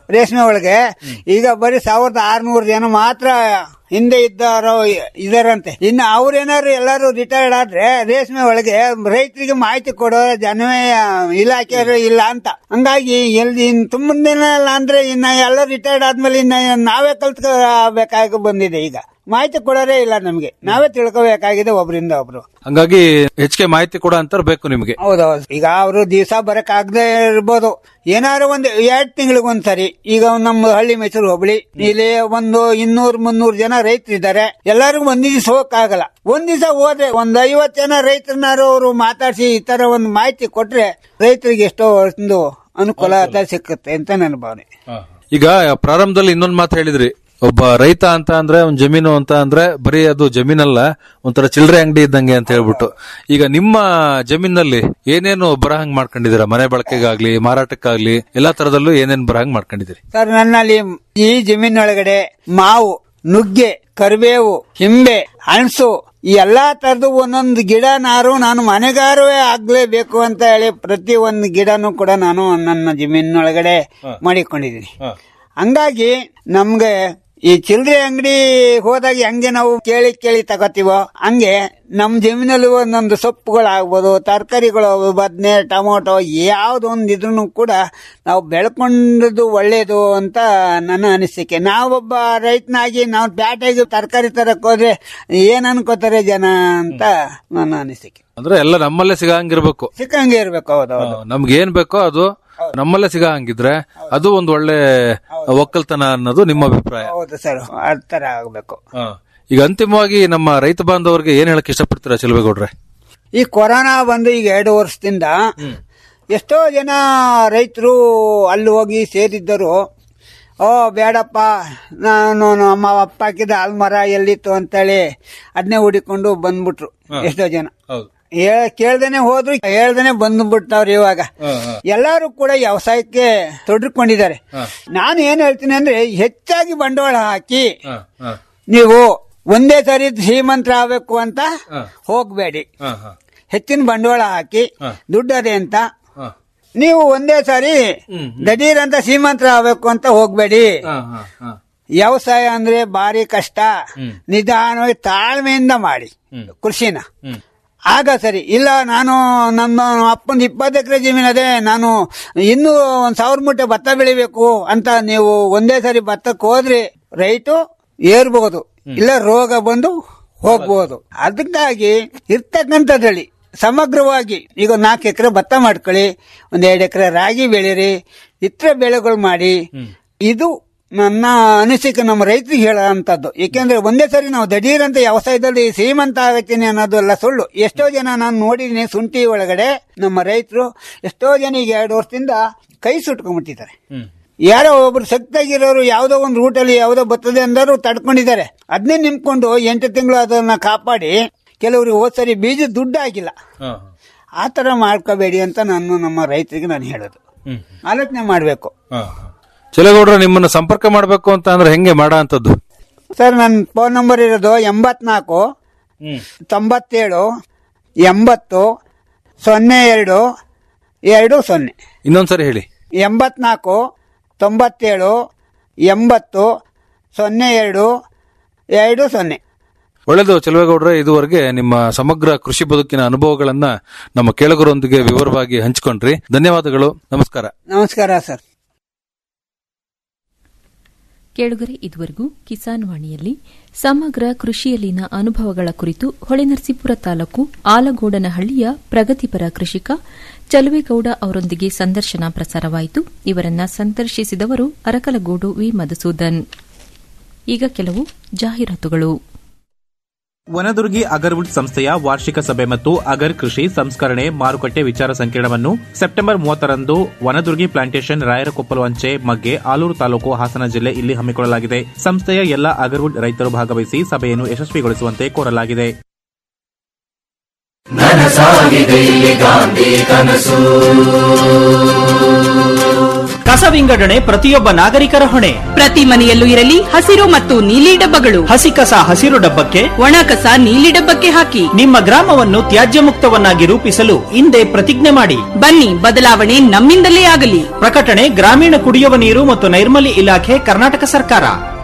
ರೇಷ್ಮೆ ಒಳಗೆ ಈಗ ಬರೀ ಸಾವಿರದ ಆರ್ನೂರು ಜನ ಮಾತ್ರ ಹಿಂದೆ ಇದ್ದಾರೋ ಇದಾರಂತೆ ಇನ್ನು ಅವ್ರೇನಾದ್ರು ಎಲ್ಲರೂ ರಿಟೈರ್ಡ್ ಆದ್ರೆ ರೇಷ್ಮೆ ಒಳಗೆ ರೈತರಿಗೆ ಮಾಹಿತಿ ಕೊಡೋ ಜನವೇ ಇಲಾಖೆಯವರು ಇಲ್ಲ ಅಂತ ಹಂಗಾಗಿ ಎಲ್ಲಿ ಇನ್ ತುಂಬ ದಿನ ಇಲ್ಲ ಅಂದ್ರೆ ಇನ್ನ ಎಲ್ಲ ರಿಟೈರ್ಡ್ ಆದ್ಮೇಲೆ ಇನ್ನ ನಾವೇ ಕಲ್ತ್ಕೋಬೇಕಾಗಿ ಬಂದಿದೆ ಈಗ ಮಾಹಿತಿ ಕೊಡೋರೇ ಇಲ್ಲ ನಮ್ಗೆ ನಾವೇ ತಿಳ್ಕೋಬೇಕಾಗಿದೆ ಒಬ್ರಿಂದ ಒಬ್ರು ಹಂಗಾಗಿ ಹೆಚ್ಚಿಗೆ ಮಾಹಿತಿ ಕೂಡ ಅಂತ ಬೇಕು ನಿಮಗೆ ಹೌದೌದು ಈಗ ಅವರು ದಿವಸ ಬರಕ್ ಆಗದೆ ಇರ್ಬೋದು ಏನಾದ್ರು ಒಂದು ಎರಡ್ ತಿಂಗಳಿಗೊಂದ್ಸರಿ ಈಗ ನಮ್ಮ ಹಳ್ಳಿ ಮೈಸೂರು ಹೋಬಳಿ ಇಲ್ಲಿ ಒಂದು ಇನ್ನೂರ್ ಮುನ್ನೂರು ಜನ ರೈತರಿದ್ದಾರೆ ಎಲ್ಲರಿಗೂ ಒಂದ್ ದಿವಸ ಹೋಗಕ್ಕಾಗಲ್ಲ ಒಂದ್ ದಿವಸ ಹೋದ್ರೆ ಒಂದ್ ಐವತ್ ಜನ ರೈತರನ್ನಾರು ಅವರು ಮಾತಾಡಿಸಿ ಈ ತರ ಒಂದು ಮಾಹಿತಿ ಕೊಟ್ರೆ ರೈತರಿಗೆ ಎಷ್ಟೋ ಒಂದು ಅನುಕೂಲ ಸಿಕ್ಕುತ್ತೆ ಅಂತ ನನ್ನ ಭಾವನೆ ಈಗ ಪ್ರಾರಂಭದಲ್ಲಿ ಇನ್ನೊಂದು ಮಾತು ಹೇಳಿದ್ರಿ ಒಬ್ಬ ರೈತ ಅಂತ ಅಂದ್ರೆ ಒಂದ್ ಜಮೀನು ಅಂತ ಅಂದ್ರೆ ಬರೀ ಅದು ಜಮೀನಲ್ಲ ಒಂಥರ ಚಿಲ್ಲರೆ ಅಂಗಡಿ ಇದ್ದಂಗೆ ಅಂತ ಹೇಳ್ಬಿಟ್ಟು ಈಗ ನಿಮ್ಮ ಜಮೀನಲ್ಲಿ ಏನೇನು ಬರಹಂಗ್ ಮಾಡ್ಕೊಂಡಿದ್ದೀರಾ ಮನೆ ಬಳಕೆಗಾಗ್ಲಿ ಮಾರಾಟಕ್ಕಾಗ್ಲಿ ಎಲ್ಲಾ ತರದಲ್ಲೂ ಏನೇನ್ ಬರಹಂಗ್ ಮಾಡ್ಕೊಂಡಿದ್ದೀರಿ ಸರ್ ನನ್ನಲ್ಲಿ ಈ ಜಮೀನೊಳಗಡೆ ಮಾವು ನುಗ್ಗೆ ಕರಿಬೇವು ಹಿಂಬೆ ಹಣಸು ಈ ಎಲ್ಲಾ ತರದ್ದು ಒಂದೊಂದು ಗಿಡ ನಾರು ನಾನು ಮನೆಗಾರವೇ ಆಗ್ಲೇಬೇಕು ಅಂತ ಹೇಳಿ ಪ್ರತಿ ಒಂದು ಗಿಡನೂ ಕೂಡ ನಾನು ನನ್ನ ಜಮೀನಿನೊಳಗಡೆ ಮಾಡಿಕೊಂಡಿದ್ದೀನಿ ಹಂಗಾಗಿ ನಮ್ಗೆ ಈ ಚಿಲ್ಲರೆ ಅಂಗಡಿ ಹೋದಾಗ ಹೆಂಗೆ ನಾವು ಕೇಳಿ ಕೇಳಿ ತಗೋತೀವೋ ಹಂಗೆ ನಮ್ ಜಮೀನಲ್ಲಿ ಒಂದೊಂದು ಸೊಪ್ಪುಗಳಾಗ್ಬೋದು ತರಕಾರಿಗಳು ಬದ್ನೆ ಟೊಮೊಟೊ ಯಾವ್ದೊಂದು ಇದ್ರೂ ಕೂಡ ನಾವು ಬೆಳ್ಕೊಂಡದ್ದು ಒಳ್ಳೇದು ಅಂತ ನನ್ನ ಅನಿಸಿಕೆ ನಾವೊಬ್ಬ ರೈತನಾಗಿ ನಾವು ಪ್ಯಾಟೆಗೆ ತರಕಾರಿ ತರಕ್ ಹೋದ್ರೆ ಏನ್ ಅನ್ಕೋತಾರೆ ಜನ ಅಂತ ನನ್ನ ಅನಿಸಿಕೆ ಅಂದ್ರೆ ಎಲ್ಲ ನಮ್ಮಲ್ಲೇ ಸಿಗಂಗಿರ್ಬೇಕು ಸಿಕ್ಕಂಗೆ ಇರ್ಬೇಕು ಹೌದು ನಮ್ಗೆ ಏನ್ ಬೇಕೋ ಅದು ನಮ್ಮಲ್ಲೇ ಸಿಗ ಹಂಗಿದ್ರೆ ಅದು ಒಂದು ಒಳ್ಳೆ ಒಕ್ಕಲ್ತನ ಅನ್ನೋದು ನಿಮ್ಮ ಅಭಿಪ್ರಾಯ ಹೌದು ಸರ್ ಆ ತರ ಆಗ್ಬೇಕು ಈಗ ಅಂತಿಮವಾಗಿ ನಮ್ಮ ರೈತ ಬಾಂಧವರಿಗೆ ಏನ್ ಹೇಳಕ್ ಇಷ್ಟಪಡ್ತೀರಾ ಚೆಲುವೇಗೌಡ್ರೆ ಈ ಕೊರೋನಾ ಬಂದು ಈಗ ಎರಡು ವರ್ಷದಿಂದ ಎಷ್ಟೋ ಜನ ರೈತರು ಅಲ್ಲಿ ಹೋಗಿ ಸೇರಿದ್ದರು ಓ ಬೇಡಪ್ಪ ನಾನು ನಮ್ಮ ಅಪ್ಪ ಹಾಕಿದ ಆಲ್ಮರ ಎಲ್ಲಿತ್ತು ಅಂತೇಳಿ ಅದನ್ನೇ ಹುಡಿಕೊಂಡು ಬಂದ್ಬಿಟ್ರು ಎಷ್ಟೋ ಜನ ಹೇಳ್- ಕೇಳ್ದೇನೆ ಹೋದ್ರು ಹೇಳ್ದೇನೆ ಬಂದ್ಬಿಡ್ತಾವ್ರಿ ಇವಾಗ ಎಲ್ಲರೂ ಕೂಡ ವ್ಯವಸಾಯಕ್ಕೆ ತೊಡಗಿಕೊಂಡಿದ್ದಾರೆ ನಾನು ಏನ್ ಹೇಳ್ತೀನಿ ಅಂದ್ರೆ ಹೆಚ್ಚಾಗಿ ಬಂಡವಾಳ ಹಾಕಿ ನೀವು ಒಂದೇ ಸರಿ ಶ್ರೀಮಂತರ ಆಗ್ಬೇಕು ಅಂತ ಹೋಗ್ಬೇಡಿ ಹೆಚ್ಚಿನ ಬಂಡವಾಳ ಹಾಕಿ ದುಡ್ಡದೆ ಅಂತ ನೀವು ಒಂದೇ ಸಾರಿ ದಡೀರ್ ಅಂತ ಶ್ರೀಮಂತರ ಆಗ್ಬೇಕು ಅಂತ ಹೋಗ್ಬೇಡಿ ವ್ಯವಸಾಯ ಅಂದ್ರೆ ಭಾರಿ ಕಷ್ಟ ನಿಧಾನವಾಗಿ ತಾಳ್ಮೆಯಿಂದ ಮಾಡಿ ಕೃಷಿನ ಆಗ ಸರಿ ಇಲ್ಲ ನಾನು ನಮ್ಮ ಅಪ್ಪನ ಇಪ್ಪತ್ತು ಎಕರೆ ಜಮೀನು ಅದೇ ನಾನು ಇನ್ನೂ ಒಂದ್ ಸಾವಿರ ಮೂಟೆ ಭತ್ತ ಬೆಳಿಬೇಕು ಅಂತ ನೀವು ಒಂದೇ ಸರಿ ಭತ್ತಕ್ಕೆ ಹೋದ್ರೆ ರೈಟು ಏರ್ಬಹುದು ಇಲ್ಲ ರೋಗ ಬಂದು ಹೋಗ್ಬೋದು ಅದಕ್ಕಾಗಿ ಇರ್ತಕ್ಕಂಥದ್ರಲ್ಲಿ ಸಮಗ್ರವಾಗಿ ಈಗ ನಾಲ್ಕು ಎಕರೆ ಭತ್ತ ಮಾಡ್ಕೊಳ್ಳಿ ಒಂದ್ ಎರಡು ಎಕರೆ ರಾಗಿ ಬೆಳೀರಿ ಇತರ ಬೆಳೆಗಳು ಮಾಡಿ ಇದು ನನ್ನ ಅನಿಸಿಕೆ ನಮ್ಮ ರೈತರಿಗೆ ಹೇಳೋಂಥದ್ದು ಏಕೆಂದ್ರೆ ಒಂದೇ ಸರಿ ನಾವು ದಿಢೀರ್ ಅಂತ ವ್ಯವಸಾಯದಲ್ಲಿ ಶ್ರೀಮಂತ ಆಗತ್ತೀನಿ ಅನ್ನೋದೆಲ್ಲ ಸುಳ್ಳು ಎಷ್ಟೋ ಜನ ನಾನು ನೋಡಿದೀನಿ ಶುಂಠಿ ಒಳಗಡೆ ನಮ್ಮ ರೈತರು ಎಷ್ಟೋ ಜನ ಈಗ ಎರಡು ವರ್ಷದಿಂದ ಕೈ ಸುಟ್ಕೊಂಡ್ಬಿಟ್ಟಿದ್ದಾರೆ ಯಾರೋ ಒಬ್ರು ಸಕ್ತಾಗಿರೋರು ಯಾವ್ದೋ ಒಂದು ರೂಟಲ್ಲಿ ಯಾವ್ದೋ ಬರ್ತದೆ ಅಂದರು ತಡ್ಕೊಂಡಿದ್ದಾರೆ ಅದನ್ನೇ ನಿಂತ್ಕೊಂಡು ಎಂಟು ತಿಂಗಳು ಅದನ್ನ ಕಾಪಾಡಿ ಕೆಲವ್ರಿಗೆ ಹೋದ್ ಸರಿ ಬೀಜ ದುಡ್ಡು ಆಗಿಲ್ಲ ಆ ತರ ಮಾಡ್ಕೋಬೇಡಿ ಅಂತ ನಾನು ನಮ್ಮ ರೈತರಿಗೆ ನಾನು ಹೇಳೋದು ಆಲೋಚನೆ ಮಾಡ್ಬೇಕು ಚೆಲುವೇಗೌಡ್ರೆ ನಿಮ್ಮನ್ನ ಸಂಪರ್ಕ ಮಾಡ್ಬೇಕು ಅಂತ ಅಂದ್ರೆ ಹೆಂಗೆ ಮಾಡೋ ಅಂತದ್ದು ಸರ್ ನನ್ನ ಫೋನ್ ನಂಬರ್ ಇರೋದು ಎಂಬತ್ನಾಲ್ಕು ತೊಂಬತ್ತೇಳು ಎಂಬತ್ತು ಸೊನ್ನೆ ಎರಡು ಎರಡು ಸೊನ್ನೆ ಇನ್ನೊಂದ್ಸರಿ ಹೇಳಿ ಎಂಬತ್ನಾಲ್ಕು ತೊಂಬತ್ತೇಳು ಎಂಬತ್ತು ಸೊನ್ನೆ ಎರಡು ಎರಡು ಸೊನ್ನೆ ಒಳ್ಳೆಯದು ಚೆಲುವೇಗೌಡ್ರೆ ಇದುವರೆಗೆ ನಿಮ್ಮ ಸಮಗ್ರ ಕೃಷಿ ಬದುಕಿನ ಅನುಭವಗಳನ್ನ ನಮ್ಮ ಕೇಳುಗರೊಂದಿಗೆ ವಿವರವಾಗಿ ಹಂಚಿಕೊಂಡ್ರಿ ಧನ್ಯವಾದಗಳು ನಮಸ್ಕಾರ ನಮಸ್ಕಾರ ಸರ್ ಕೇಳುಗರೆ ಇದುವರೆಗೂ ಕಿಸಾನ್ ವಾಣಿಯಲ್ಲಿ ಸಮಗ್ರ ಕೃಷಿಯಲ್ಲಿನ ಅನುಭವಗಳ ಕುರಿತು ಹೊಳೆನರಸೀಪುರ ತಾಲೂಕು ಆಲಗೋಡನಹಳ್ಳಿಯ ಪ್ರಗತಿಪರ ಕೃಷಿಕ ಚಲುವೇಗೌಡ ಅವರೊಂದಿಗೆ ಸಂದರ್ಶನ ಪ್ರಸಾರವಾಯಿತು ಇವರನ್ನ ಸಂದರ್ಶಿಸಿದವರು ಅರಕಲಗೂಡು ವಿ ಮಧುಸೂದನ್ ಈಗ ಕೆಲವು ಜಾಹೀರಾತುಗಳು ವನದುರ್ಗಿ ಅಗರ್ವುಡ್ ಸಂಸ್ಥೆಯ ವಾರ್ಷಿಕ ಸಭೆ ಮತ್ತು ಅಗರ್ ಕೃಷಿ ಸಂಸ್ಕರಣೆ ಮಾರುಕಟ್ಟೆ ವಿಚಾರ ಸಂಕಿರಣವನ್ನು ಸೆಪ್ಟೆಂಬರ್ ಮೂವತ್ತರಂದು ವನದುರ್ಗಿ ಪ್ಲಾಂಟೇಶನ್ ರಾಯರಕೊಪ್ಪಲು ಅಂಚೆ ಮಗ್ಗೆ ಆಲೂರು ತಾಲೂಕು ಹಾಸನ ಜಿಲ್ಲೆ ಇಲ್ಲಿ ಹಮ್ಮಿಕೊಳ್ಳಲಾಗಿದೆ ಸಂಸ್ಥೆಯ ಎಲ್ಲ ಅಗರ್ವುಡ್ ರೈತರು ಭಾಗವಹಿಸಿ ಸಭೆಯನ್ನು ಯಶಸ್ವಿಗೊಳಿಸುವಂತೆ ಕೋರಲಾಗಿದೆ ನನಸಾಗಿದೆ ಇಲ್ಲಿ ಗಾಂಧಿ ಕನಸು ಕಸ ವಿಂಗಡಣೆ ಪ್ರತಿಯೊಬ್ಬ ನಾಗರಿಕರ ಹೊಣೆ ಪ್ರತಿ ಮನೆಯಲ್ಲೂ ಇರಲಿ ಹಸಿರು ಮತ್ತು ನೀಲಿ ಡಬ್ಬಗಳು ಹಸಿ ಕಸ ಹಸಿರು ಡಬ್ಬಕ್ಕೆ ಒಣ ಕಸ ನೀಲಿ ಡಬ್ಬಕ್ಕೆ ಹಾಕಿ ನಿಮ್ಮ ಗ್ರಾಮವನ್ನು ತ್ಯಾಜ್ಯ ಮುಕ್ತವನ್ನಾಗಿ ರೂಪಿಸಲು ಹಿಂದೆ ಪ್ರತಿಜ್ಞೆ ಮಾಡಿ ಬನ್ನಿ ಬದಲಾವಣೆ ನಮ್ಮಿಂದಲೇ ಆಗಲಿ ಪ್ರಕಟಣೆ ಗ್ರಾಮೀಣ ಕುಡಿಯುವ ನೀರು ಮತ್ತು ನೈರ್ಮಲ್ಯ ಇಲಾಖೆ ಕರ್ನಾಟಕ ಸರ್ಕಾರ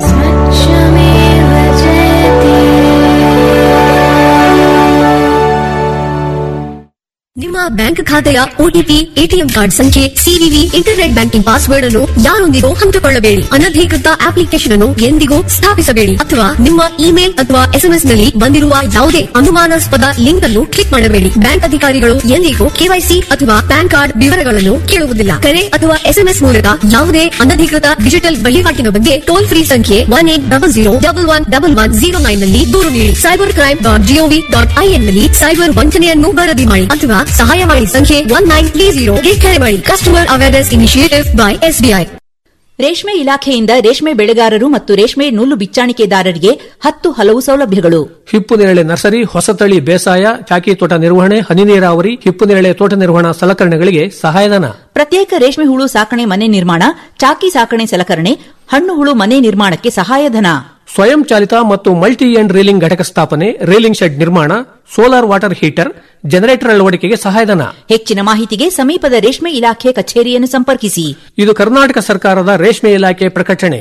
ನಿಮ್ಮ ಬ್ಯಾಂಕ್ ಖಾತೆಯ ಒಟಿಪಿ ಎಟಿಎಂ ಕಾರ್ಡ್ ಸಂಖ್ಯೆ ಸಿವಿವಿ ಇಂಟರ್ನೆಟ್ ಬ್ಯಾಂಕಿಂಗ್ ಪಾಸ್ವರ್ಡ್ ಅನ್ನು ಯಾರೊಂದಿಗೂ ಹಂಚಿಕೊಳ್ಳಬೇಡಿ ಅನಧಿಕೃತ ಅಪ್ಲಿಕೇಶನ್ ಅನ್ನು ಎಂದಿಗೂ ಸ್ಥಾಪಿಸಬೇಡಿ ಅಥವಾ ನಿಮ್ಮ ಇಮೇಲ್ ಅಥವಾ ಎಸ್ಎಂಎಸ್ ನಲ್ಲಿ ಬಂದಿರುವ ಯಾವುದೇ ಅನುಮಾನಾಸ್ಪದ ಲಿಂಕ್ ಅನ್ನು ಕ್ಲಿಕ್ ಮಾಡಬೇಡಿ ಬ್ಯಾಂಕ್ ಅಧಿಕಾರಿಗಳು ಎಂದಿಗೂ ಕೆವೈಸಿ ಅಥವಾ ಪ್ಯಾನ್ ಕಾರ್ಡ್ ವಿವರಗಳನ್ನು ಕೇಳುವುದಿಲ್ಲ ಕರೆ ಅಥವಾ ಎಸ್ಎಂಎಸ್ ಮೂಲಕ ಯಾವುದೇ ಅನಧಿಕೃತ ಡಿಜಿಟಲ್ ವಹಿವಾಟಿನ ಬಗ್ಗೆ ಟೋಲ್ ಫ್ರೀ ಸಂಖ್ಯೆ one eight double zero double one double one zero nine ನಲ್ಲಿ ದೂರು ನೀಡಿ cyber crime dot GOV dot IN ನಲ್ಲಿ ಸೈಬರ್ ವಂಚನೆಯನ್ನು ವರದಿ ಮಾಡಿ ಅಥವಾ ಸಹಾಯವಾಣಿ ಸಂಖ್ಯೆ ಒನ್ ನೈನ್ ತ್ರೀ ಜೀರೋಗೆ ಕರೆ ಮಾಡಿ customer awareness initiative by SBI ರೇಷ್ಮೆ ಇಲಾಖೆಯಿಂದ ರೇಷ್ಮೆ ಬೆಳೆಗಾರರು ಮತ್ತು ರೇಷ್ಮೆ ನೂಲು ಬಿಚ್ಚಾಣಿಕೆದಾರರಿಗೆ ಹತ್ತು ಹಲವು ಸೌಲಭ್ಯಗಳು ಹಿಪ್ಪು ನೇರಳೆ ನರ್ಸರಿ ಹೊಸತಳಿ ಬೇಸಾಯ ಚಾಕಿ ತೋಟ ನಿರ್ವಹಣೆ ಹನಿ ನೀರಾವರಿ ಹಿಪ್ಪು ನೇರಳೆ ತೋಟ ನಿರ್ವಹಣಾ ಸಲಕರಣೆಗಳಿಗೆ ಸಹಾಯಧನ ಪ್ರತ್ಯೇಕ ರೇಷ್ಮೆ ಹುಳು ಸಾಕಣೆ ಮನೆ ನಿರ್ಮಾಣ ಚಾಕಿ ಸಾಕಣೆ ಸಲಕರಣೆ ಹಣ್ಣು ಹುಳು ಮನೆ ನಿರ್ಮಾಣಕ್ಕೆ ಸಹಾಯಧನ ಸ್ವಯಂ ಚಾಲಿತ ಮತ್ತು ಮಲ್ಟಿ ಎಂಡ್ ರೀಲಿಂಗ್ ಘಟಕ ಸ್ಥಾಪನೆ ರೀಲಿಂಗ್ ಶೆಡ್ ನಿರ್ಮಾಣ ಸೋಲಾರ್ ವಾಟರ್ ಹೀಟರ್ ಜನರೇಟರ್ ಅಳವಡಿಕೆಗೆ ಸಹಾಯಧನ ಹೆಚ್ಚಿನ ಮಾಹಿತಿಗೆ ಸಮೀಪದ ರೇಷ್ಮೆ ಇಲಾಖೆ ಕಚೇರಿಯನ್ನು ಸಂಪರ್ಕಿಸಿ ಇದು ಕರ್ನಾಟಕ ಸರ್ಕಾರದ ರೇಷ್ಮೆ ಇಲಾಖೆ ಪ್ರಕಟಣೆ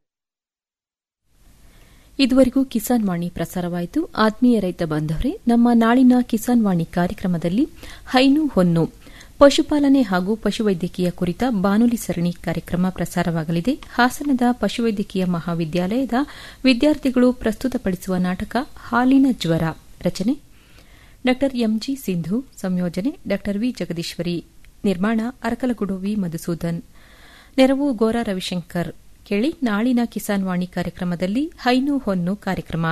ಇದುವರೆಗೂ ಕಿಸಾನ್ ವಾಣಿ ಪ್ರಸಾರವಾಯಿತು ಆತ್ಮೀಯ ರೈತ ಬಾಂಧವರೇ ನಮ್ಮ ನಾಳಿನ ಕಿಸಾನ್ ವಾಣಿ ಕಾರ್ಯಕ್ರಮದಲ್ಲಿ ಹೈನು ಹೊನ್ನು ಪಶುಪಾಲನೆ ಹಾಗೂ ಪಶುವೈದ್ಯಕೀಯ ಕುರಿತ ಬಾನುಲಿ ಸರಣಿ ಕಾರ್ಯಕ್ರಮ ಪ್ರಸಾರವಾಗಲಿದೆ ಹಾಸನದ ಪಶುವೈದ್ಯಕೀಯ ಮಹಾವಿದ್ಯಾಲಯದ ವಿದ್ಯಾರ್ಥಿಗಳು ಪ್ರಸ್ತುತಪಡಿಸುವ ನಾಟಕ ಹಾಲಿನ ಜ್ವರ ರಚನೆ ಡಾ ಎಂಜಿ ಸಿಂಧು ಸಂಯೋಜನೆ ಡಾ ವಿ ಜಗದೀಶ್ವರಿ ನಿರ್ಮಾಣ ಅರಕಲಗೂಡು ವಿ ಮಧುಸೂದನ್ ನೆರವು ಗೋರಾ ರವಿಶಂಕರ್ ಕೇಳಿ ನಾಳಿನ ಕಿಸಾನ್ ವಾಣಿ ಕಾರ್ಯಕ್ರಮದಲ್ಲಿ ಹೈನು ಹೊನ್ನು ಕಾರ್ಯಕ್ರಮ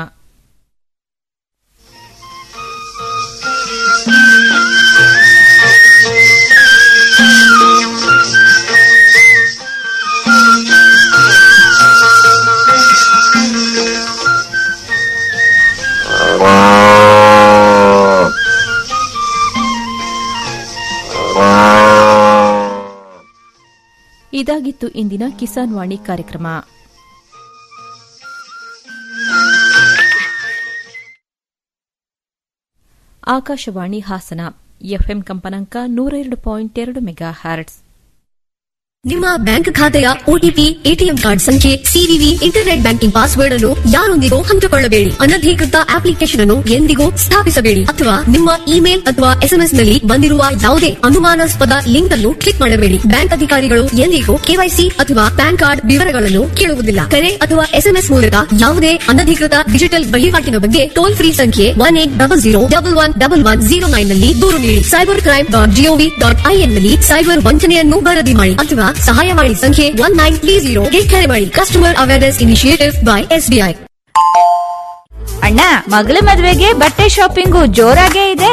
ಇದಾಗಿತ್ತು ಇಂದಿನ ಕಿಸಾನ್ ವಾಣಿ ಕಾರ್ಯಕ್ರಮ ಆಕಾಶವಾಣಿ ಹಾಸನ ಎಫ್ಎಂ ಕಂಪನಾಂಕ ನೂರ ಎರಡು ಪಾಯಿಂಟ್ ಎರಡು ಮೆಗಾ ಹ್ಯಾರ್ಟ್ಸ್ ನಿಮ್ಮ ಬ್ಯಾಂಕ್ ಖಾತೆಯ ಒಟಿಪಿ ಎಟಿಎಂ ಕಾರ್ಡ್ ಸಂಖ್ಯೆ ಸಿವಿವಿ ಇಂಟರ್ನೆಟ್ ಬ್ಯಾಂಕಿಂಗ್ ಪಾಸ್ವರ್ಡ್ ಅನ್ನು ಯಾರೊಂದಿಗೂ ಹಂಚಿಕೊಳ್ಳಬೇಡಿ ಅನಧಿಕೃತ ಅಪ್ಲಿಕೇಶನ್ ಅನ್ನು ಎಂದಿಗೂ ಸ್ಥಾಪಿಸಬೇಡಿ ಅಥವಾ ನಿಮ್ಮ ಇಮೇಲ್ ಅಥವಾ ಎಸ್ಎಂಎಸ್ ನಲ್ಲಿ ಬಂದಿರುವ ಯಾವುದೇ ಅನುಮಾನಾಸ್ಪದ ಲಿಂಕ್ ಅನ್ನು ಕ್ಲಿಕ್ ಮಾಡಬೇಡಿ ಬ್ಯಾಂಕ್ ಅಧಿಕಾರಿಗಳು ಎಂದಿಗೂ ಕೆವೈಸಿ ಅಥವಾ ಪ್ಯಾನ್ ಕಾರ್ಡ್ ವಿವರಗಳನ್ನು ಕೇಳುವುದಿಲ್ಲ ಕರೆ ಅಥವಾ ಎಸ್ಎಂಎಸ್ ಮೂಲಕ ಯಾವುದೇ ಅನಧಿಕೃತ ಡಿಜಿಟಲ್ ವಹಿವಾಟಿನ ಬಗ್ಗೆ ಟೋಲ್ ಫ್ರೀ ಸಂಖ್ಯೆ one eight double zero double one double one zero nine ನಲ್ಲಿ ದೂರು ನೀಡಿ cyber crime dot GOV dot IN ನಲ್ಲಿ ಸೈಬರ್ ವಂಚನೆಯನ್ನು ವರದಿ ಮಾಡಿ ಅಥವಾ ಸಹಾಯವಾಣಿ ಸಂಖ್ಯೆ ಒನ್ ನೈನ್ ತ್ರೀ ಜೀರೋಗೆ ಕರೆ ಮಾಡಿ customer awareness initiative by SBI ಅಣ್ಣ ಮಗಳ ಮದ್ವೆಗೆ ಬಟ್ಟೆ ಶಾಪಿಂಗು ಜೋರಾಗೇ ಇದೆ